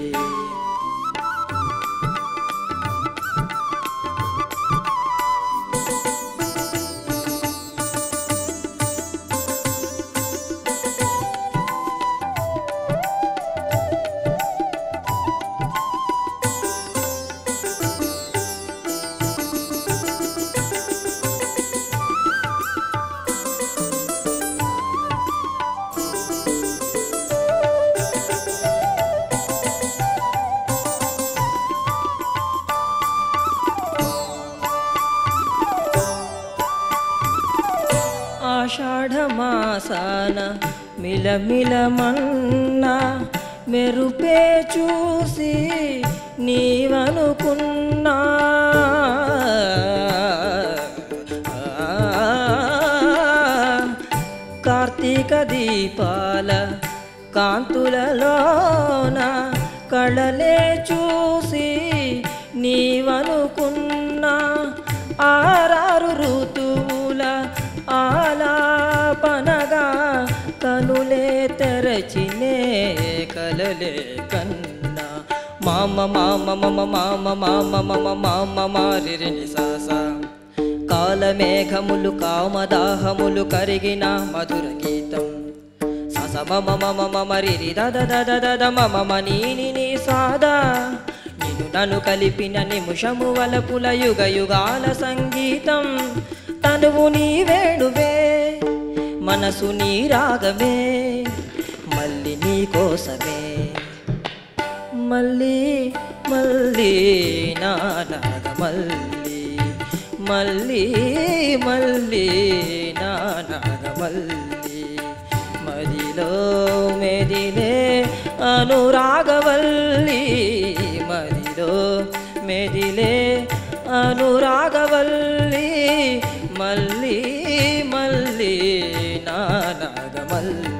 ఆషాఢమాసాన మిలమిలమన్నా మెరుపే చూసి నీవనుకున్నా కార్తీక దీపాల కాంతులలోన కళలే చూసి నీవనుకున్నా ఆరారు ఋతువుల ఆలాపనగా కనులే తెరచినే కలలే కన్నా మామ మామ మమ మామ మామ మమ మామ మారిరిని సాసా కాలమేఘములు కామదాహములు కరిగిన మధుర గీతం సస మమ మమ మమ రిరి దద దద దద మమ మనీని నీ సాదా నిన్ను నన్ను కలిపిన నిమిషము వలపుల యుగ యుగాల సంగీతం తనువు నీ వేణువే మనసు నీ రాగమే మళ్ళీ నీ కోసమే మళ్ళీ మళ్ళీ నానాగ మళ్ళీ మళ్ళీ మళ్ళీ నానాగ మళ్ళీ మదిలో మెదిలే అనురాగవల్లి మదిలో మెదిలే అనురాగవల్లి మళ్ళీ మళ్ళీ నానాగ మళ్ళీ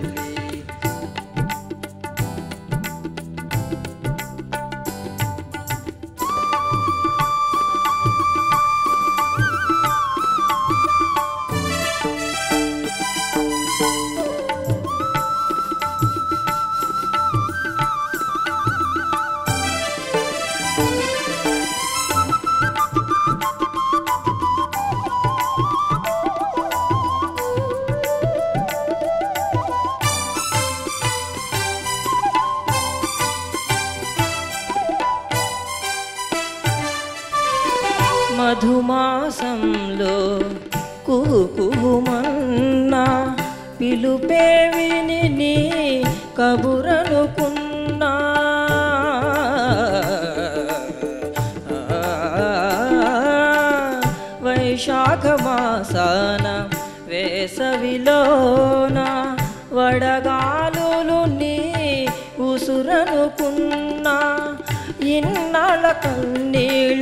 మధుమాసంలో కుహు కుహుమన్నా పిలుపే విని నీ కబురనుకున్నా వైశాఖ మాసాన వేసవిలోన వడగాలులు నీ ఉసురనుకున్నా ఇన్నాళ్ళ కన్నీళ్ళ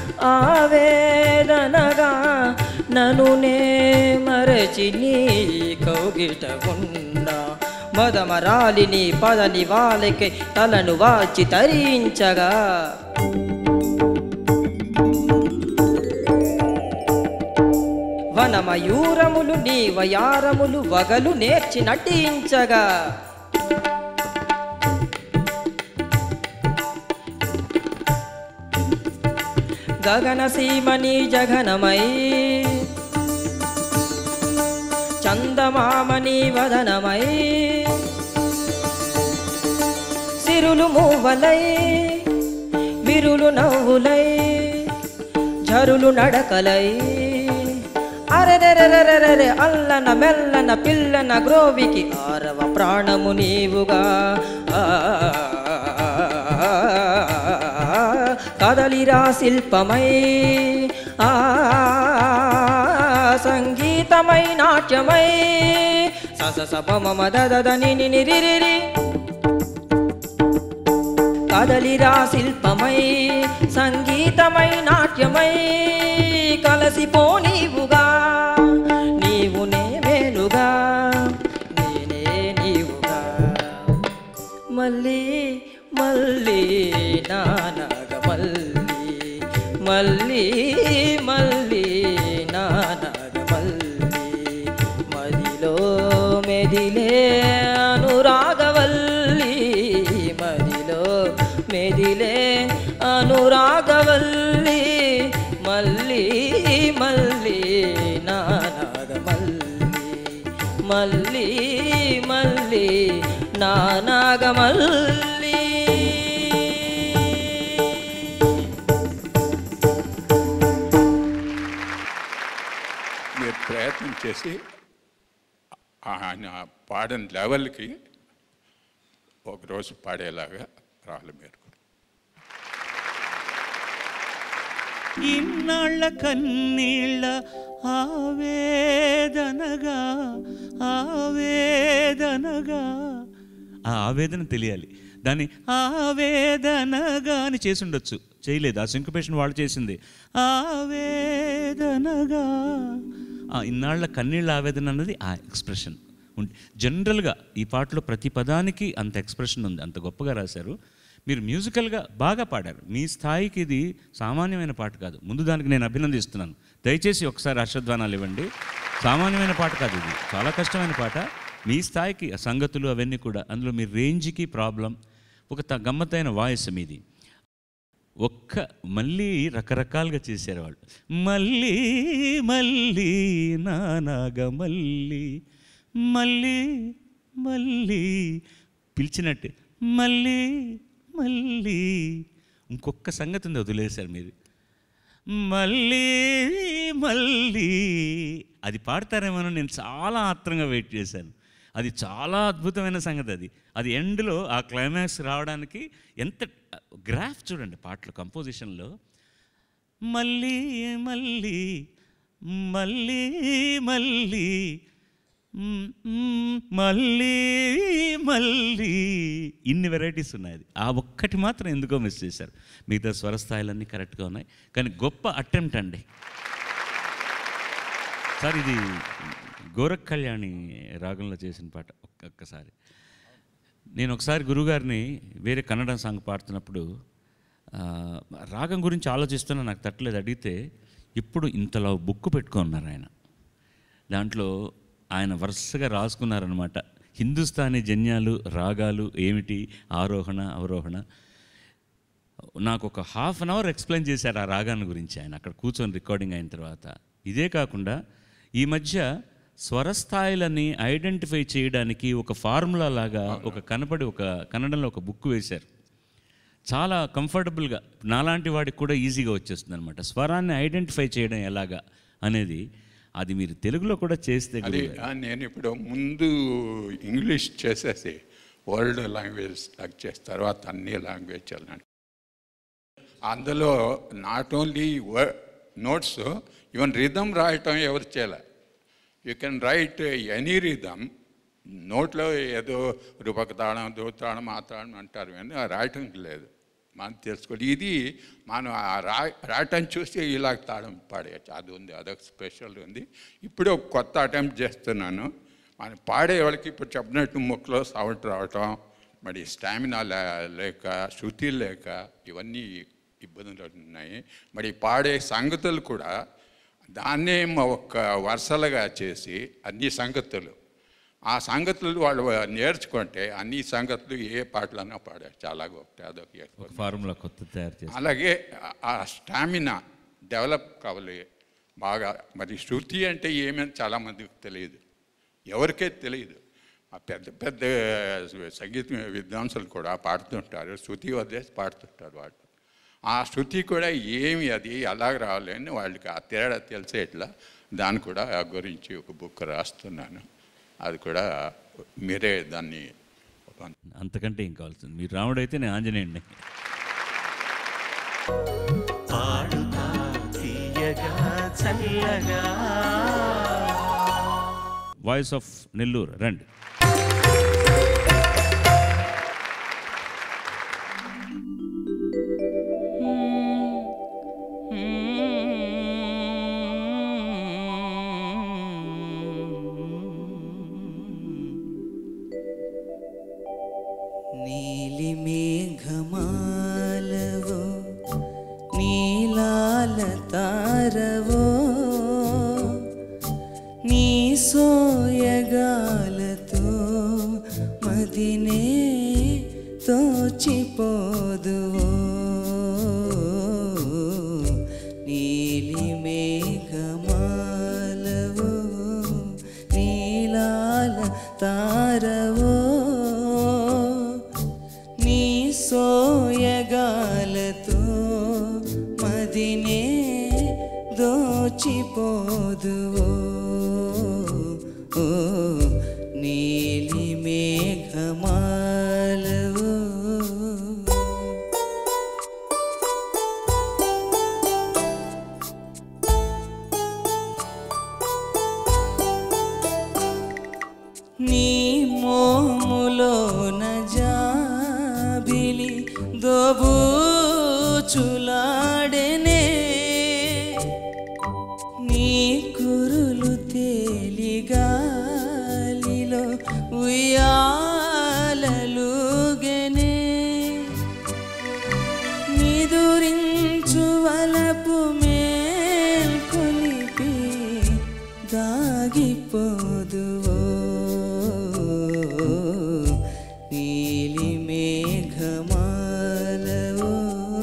ఆవేదనగా నను నే మరచి నీ కౌగిట ఉన్నా మదమరాలి నీ పదని వాళ్ళకి తలను వాచి తరించగా వనమయూరములు నీ వయారములు వగలు నేర్చి నటించగా గగన సీమని జగనమై చందమామని వదనమై సిరులు మూవలై విరులు నవ్వులై జరులు నడకలై అరెరెరెరెరెరె అల్లన మెల్లన పిల్లన గ్రోవికి ఆరవ ప్రాణము నీవుగా ఆ, కదలిరా శిల్పమై ఆ సంగీతమై నాట్యమై సస సప మమ దద ని ని ని రి రి రి కదలిరా శిల్పమై సంగీతమై నాట్యమై కలసిపో నీవుగా నీవు నేమేనుగా నేనే నీవుగా మళ్ళీ మళ్ళీ నానగ మళ్ళీ మళ్ళీ మళ్ళీ నానగ మళ్ళీ మదిలో మెదిలే అనురాగవల్లి మదిలో మెదిలే అనురాగవల్లి మళ్ళీ మళ్ళీ నానాగ మళ్ళీ మళ్ళీ మళ్ళీ నానాగ మళ్ళీ మీరు ప్రయత్నం చేసి ఆయన పాడిన లెవెల్కి ఒకరోజు పాడేలాగా రావాలి మీరు కూడా. ఇన్నాళ్ళ కన్నీళ్ళ ఆవేదనగా ఆవేదనగా ఆ ఆవేదన తెలియాలి దాన్ని ఆవేదనగా అని చేసి ఉండొచ్చు చేయలేదు ఆ సింకుపేషన్ వాళ్ళు చేసింది ఆవేదనగా ఆ ఇన్నాళ్ళ కన్నీళ్ళ ఆవేదన అన్నది ఆ ఎక్స్ప్రెషన్ ఉంటే జనరల్గా ఈ పాటలో ప్రతి పదానికి అంత ఎక్స్ప్రెషన్ ఉంది అంత గొప్పగా రాశారు మీరు మ్యూజికల్గా బాగా పాడారు మీ స్థాయికి ఇది సామాన్యమైన పాట కాదు ముందు దానికి నేను అభినందిస్తున్నాను దయచేసి ఒకసారి హర్షధ్వానాలు ఇవ్వండి సామాన్యమైన పాట కాదు ఇది చాలా కష్టమైన పాట మీ స్థాయికి ఆ సంగతులు అవన్నీ కూడా అందులో మీ రేంజ్కి ప్రాబ్లం ఒక త- గమ్మత్తైన వాయిస్ మీది ఒక్క మళ్ళీ రకరకాలుగా చేశారు వాళ్ళు మళ్ళీ మళ్ళీ నానాగ మళ్ళీ మళ్ళీ మళ్ళీ పిలిచినట్టే మళ్ళీ మళ్ళీ ఇంకొక సంగతి ఉంది వదిలేశారు మీరు మళ్ళీ మళ్ళీ అది పాడతారేమో నేను చాలా ఆత్రంగా వెయిట్ చేశాను అది చాలా అద్భుతమైన సంగతి అది అది ఎండ్లో ఆ క్లైమాక్స్ రావడానికి ఎంత గ్రాఫ్ చూడండి పాటలు కంపోజిషన్లో మళ్ళీ మళ్ళీ మళ్ళీ మళ్ళీ మ్, మ్, మళ్ళీ మళ్ళీ ఇన్ని వెరైటీస్ ఉన్నాయి అది ఆ ఒక్కటి మాత్రం ఎందుకో మిస్ చేశారు మిగతా స్వరస్థాయిలన్నీ కరెక్ట్గా ఉన్నాయి కానీ గొప్ప అటెంప్ట్ అండి సార్ ఇది గోరఖ్ కళ్యాణి రాగంలో చేసిన పాట ఒక్కొక్కసారి నేను ఒకసారి గురుగారిని వేరే కన్నడ సాంగ్ పాడుతున్నప్పుడు ఆ, రాగం గురించి ఆలోచిస్తున్నా నాకు తట్టలేదు అడిగితే ఇప్పుడు ఇంతలో బుక్ పెట్టుకున్నారు ఆయన దాంట్లో ఆయన వరుసగా రాసుకున్నారనమాట హిందుస్థానీ జన్యాలు రాగాలు ఏమిటి ఆరోహణ అవరోహణ నాకు ఒక హాఫ్ అన్ అవర్ ఎక్స్ప్లెయిన్ చేశారు ఆ రాగాన్ని గురించి ఆయన అక్కడ కూర్చొని రికార్డింగ్ అయిన తర్వాత ఇదే కాకుండా ఈ మధ్య స్వరస్థాయిలని ఐడెంటిఫై చేయడానికి ఒక ఫార్ములా లాగా ఒక కనపడి ఒక కన్నడంలో ఒక బుక్ వేశారు చాలా కంఫర్టబుల్గా నాలాంటి వాడికి కూడా ఈజీగా వచ్చేస్తుంది అనమాట స్వరాన్ని ఐడెంటిఫై చేయడం ఎలాగా అనేది అది మీరు తెలుగులో కూడా చేస్తే అది గురువుగారు. ఆ, నేను ఇప్పుడు ముందు ఇంగ్లీష్ చేసేసి వరల్డ్ లాంగ్వేజ్ లాగా చేసి తర్వాత అన్ని లాంగ్వేజ్ చల్లండి అందులో not only notes even rhythm రాయటం ఎవరు చేయలే you can write any rhythm నోట్లో ఏదో రూపక తాళం దూతాళం ఆ తాళం అంటారు కానీ ఆ రాయటం లేదు మనం తెలుసుకోవాలి ఇది మనం ఆ రా రాయటం చూసి ఇలా తాళం పాడేయచ్చు అది ఉంది అదొక స్పెషల్ ఉంది ఇప్పుడే ఒక కొత్త అటెంప్ట్ చేస్తున్నాను మనం పాడే వాళ్ళకి ఇప్పుడు చెప్పినట్టు ముక్కలో సౌండ్ రావటం మరి స్టామినా లే- లేక శృతి లేక ఇవన్నీ ఇబ్బందులు ఉన్నాయి మరి పాడే సంగతులు కూడా దాన్నే మ- ఒక వరుసలుగా చేసి అన్ని సంగతులు ఆ సంగతులు వాళ్ళు నేర్చుకుంటే అన్ని సంగతులు ఏ పాటలన్నా పాడారు చాలా గొప్ప అదొక ఎక్కువ ఫార్ములా కొత్త తయారు చేసి అలాగే ఆ- ఆ స్టామినా డెవలప్ కావాలి బాగా మరి శృతి అంటే ఏమని చాలామందికి తెలియదు ఎవరికే తెలియదు ఆ పెద్ద పెద్ద సంగీత విద్వాంసులు కూడా పాడుతుంటారు శృతి వదిలేసి పాడుతుంటారు వాళ్ళు ఆ శృతి కూడా ఏమి అది ఎలాగ రావాలి అని వాళ్ళకి ఆ తేడా తెలిసేట్లా దాన్ని కూడా గురించి ఒక బుక్ రాస్తున్నాను అది కూడా మీరే దాన్ని ఒక అంతకంటే ఏం కావాల్సింది మీరు రాముడు అయితే నేను ఆంజనేయుడిని పాడుతా తీయగా చల్లగా వాయిస్ ఆఫ్ నెల్లూరు రండి నీలి మేఘమాలవో నీలాల తారవో నీ సోయగాలతో మదినే తోచిపోదువో నీలి మేఘమాలవో నీలాల తారవో నీ సోయగాలతో మదినే దోచిపోదువో ఓ నీలి మేఘమాలవో నీ మోములోన జాబిలి దోబూచులాడెనే నీ కురులు తేలిగాలిలో ఉయ్యాలలుగెనే నిదురించు వలపు మేల్కొలిపి దాగిపోదువో నీలి మేఘమాలవో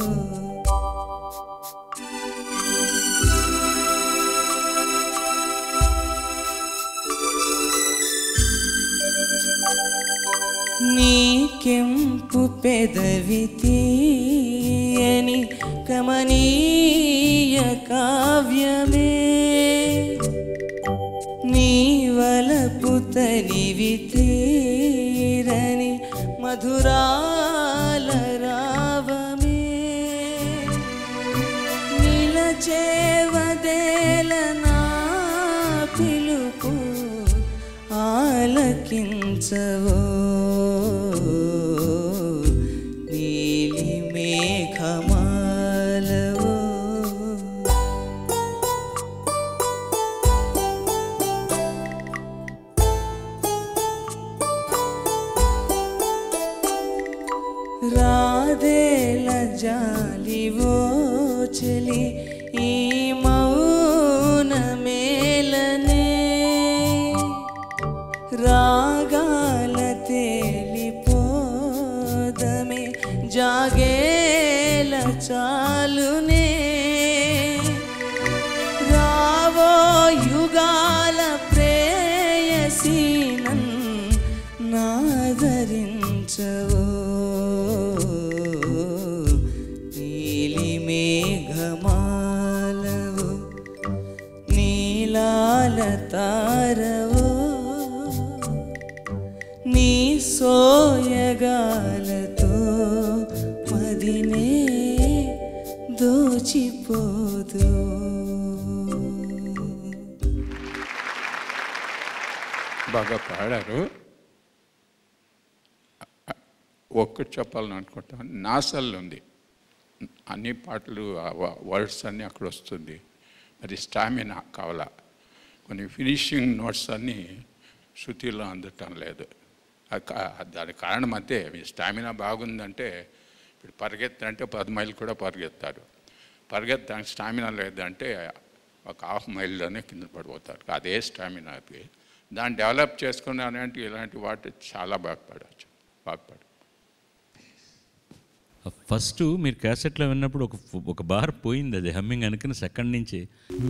నీ కెంపు పెదవి తీయని కమనీయ కావ్యమే నీ వలపు తనివి తీరని మధురాల రావమే నిలచేవదేల నా పిలుపు ఆలకించవో నీలి మేఘమాలవో రాధేల జాలివో చెలి ఈ మౌన మేలనే రాగాల తేలిపోదమే జాగేల చాలునే రావో యుగాల ప్రేయసీనం నాదరించవో నీలి మేఘమాలవో నీలాల తారవో నీ సోయగాలతో మదినే దోచిపోదు బాగా పాడారు ఒక్కటి చెప్పాలని అనుకుంటాను నాసల్ ఉంది అన్ని పాటలు వర్డ్స్ అన్నీ అక్కడ వస్తుంది మరి స్టామినా కావాలా కొన్ని ఫినిషింగ్ నోట్స్ అన్నీ శృతిలో అందటం లేదు అది కా- దానికి కారణం అంతే మీ స్టామినా బాగుందంటే ఇప్పుడు పరిగెత్తంటే పది మైళ్ళు కూడా పరిగెత్తారు పరిగెత్తడానికి స్టామినా లేదంటే ఒక హాఫ్ మైల్లోనే కింద పడిపోతారు అదే స్టామినా అది దాన్ని డెవలప్ చేసుకున్నానంటే ఇలాంటి వాటి చాలా బాగుపడవచ్చు బాగుపడు ఫస్ట్ మీరు క్యాసెట్లో విన్నప్పుడు ఒక ఒక బార్ పోయింది అది హమ్మింగ్ అనుకుని సెకండ్ నుంచి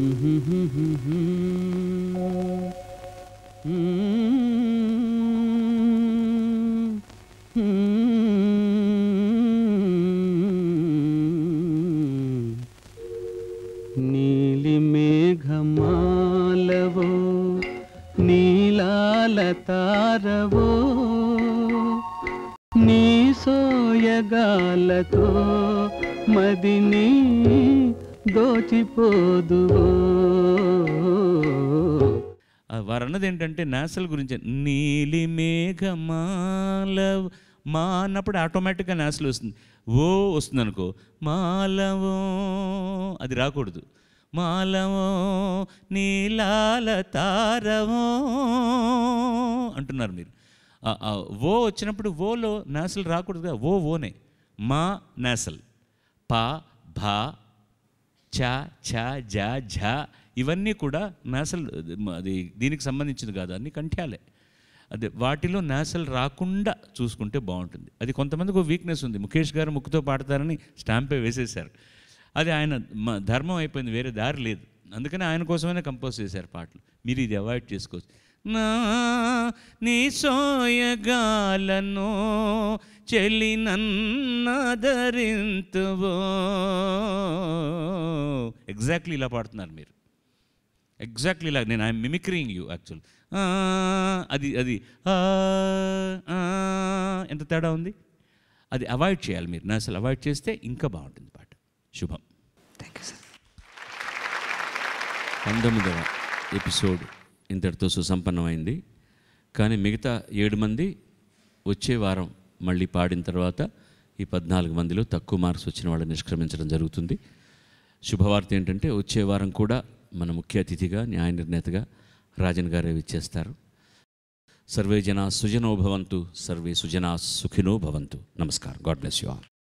నీలి మేఘమాలవో నీలాల తారవో నీ సోయగాలతో మదిని దోచిపోదువో ఆ వారు అన్నది ఏంటంటే నాసల్ గురించి నీలి మేఘమాల మా అన్నప్పుడు ఆటోమేటిక్గా నాసలు వస్తుంది ఓ వస్తుంది అనుకో మాలవో అది రాకూడదు మాలవో నీలాల తారవో అంటున్నారు మీరు ఆ, ఆ ఓ వచ్చినప్పుడు ఓలో నాసలు రాకూడదు కదా ఓ ఓనే మా నాసల్ పా భా చ ఛ జ ఝ ఇవన్నీ కూడా నాసల్ అది దీనికి సంబంధించింది కాదు అన్ని కంఠ్యాలే అదే వాటిలో నాసల్ రాకుండా చూసుకుంటే బాగుంటుంది అది కొంతమందికి ఒక వీక్నెస్ ఉంది ముఖేష్ గారు ముక్కుతో పాడతారని స్టాంపే వేసేశారు అది ఆయన మ- ధర్మం అయిపోయింది వేరే దారి లేదు అందుకని ఆయన కోసమైనా కంపోజ్ చేశారు పాటలు మీరు ఇది అవాయిడ్ చేసుకోవచ్చు నా నీ సోయగాలను చెలి నన్నదరింతువో ఎగ్జాక్ట్లీ ఇలా పాడుతున్నారు మీరు ఎగ్జాక్ట్లీ ఇలా నేను ఐఎమ్ మిమిక్రింగ్ యూ యాక్చువల్ అది అది ఆ, ఆ, ఎంత తేడా ఉంది అది అవాయిడ్ చేయాలి మీరు నా అసలు అవాయిడ్ చేస్తే ఇంకా బాగుంటుంది పాట శుభం థ్యాంక్ యూ సార్ పంతొమ్మిదవ ఎపిసోడ్ ఇంతటితో సుసంపన్నమైంది కానీ మిగతా ఏడు మంది వచ్చే వారం మళ్ళీ పాడిన తర్వాత ఈ పద్నాలుగు మందిలో తక్కువ మార్క్స్ వచ్చిన వాళ్ళని నిష్క్రమించడం జరుగుతుంది శుభవార్త ఏంటంటే వచ్చే వారం కూడా మన ముఖ్య అతిథిగా న్యాయ నిర్ణేతగా రాజన్ గారే ఇచ్చేస్తారు సర్వే జనా సుజనో భవంతు సర్వే సుజనా సుఖినో భవంతు నమస్కారం గాడ్ బ్లెస్ యూ ఆల్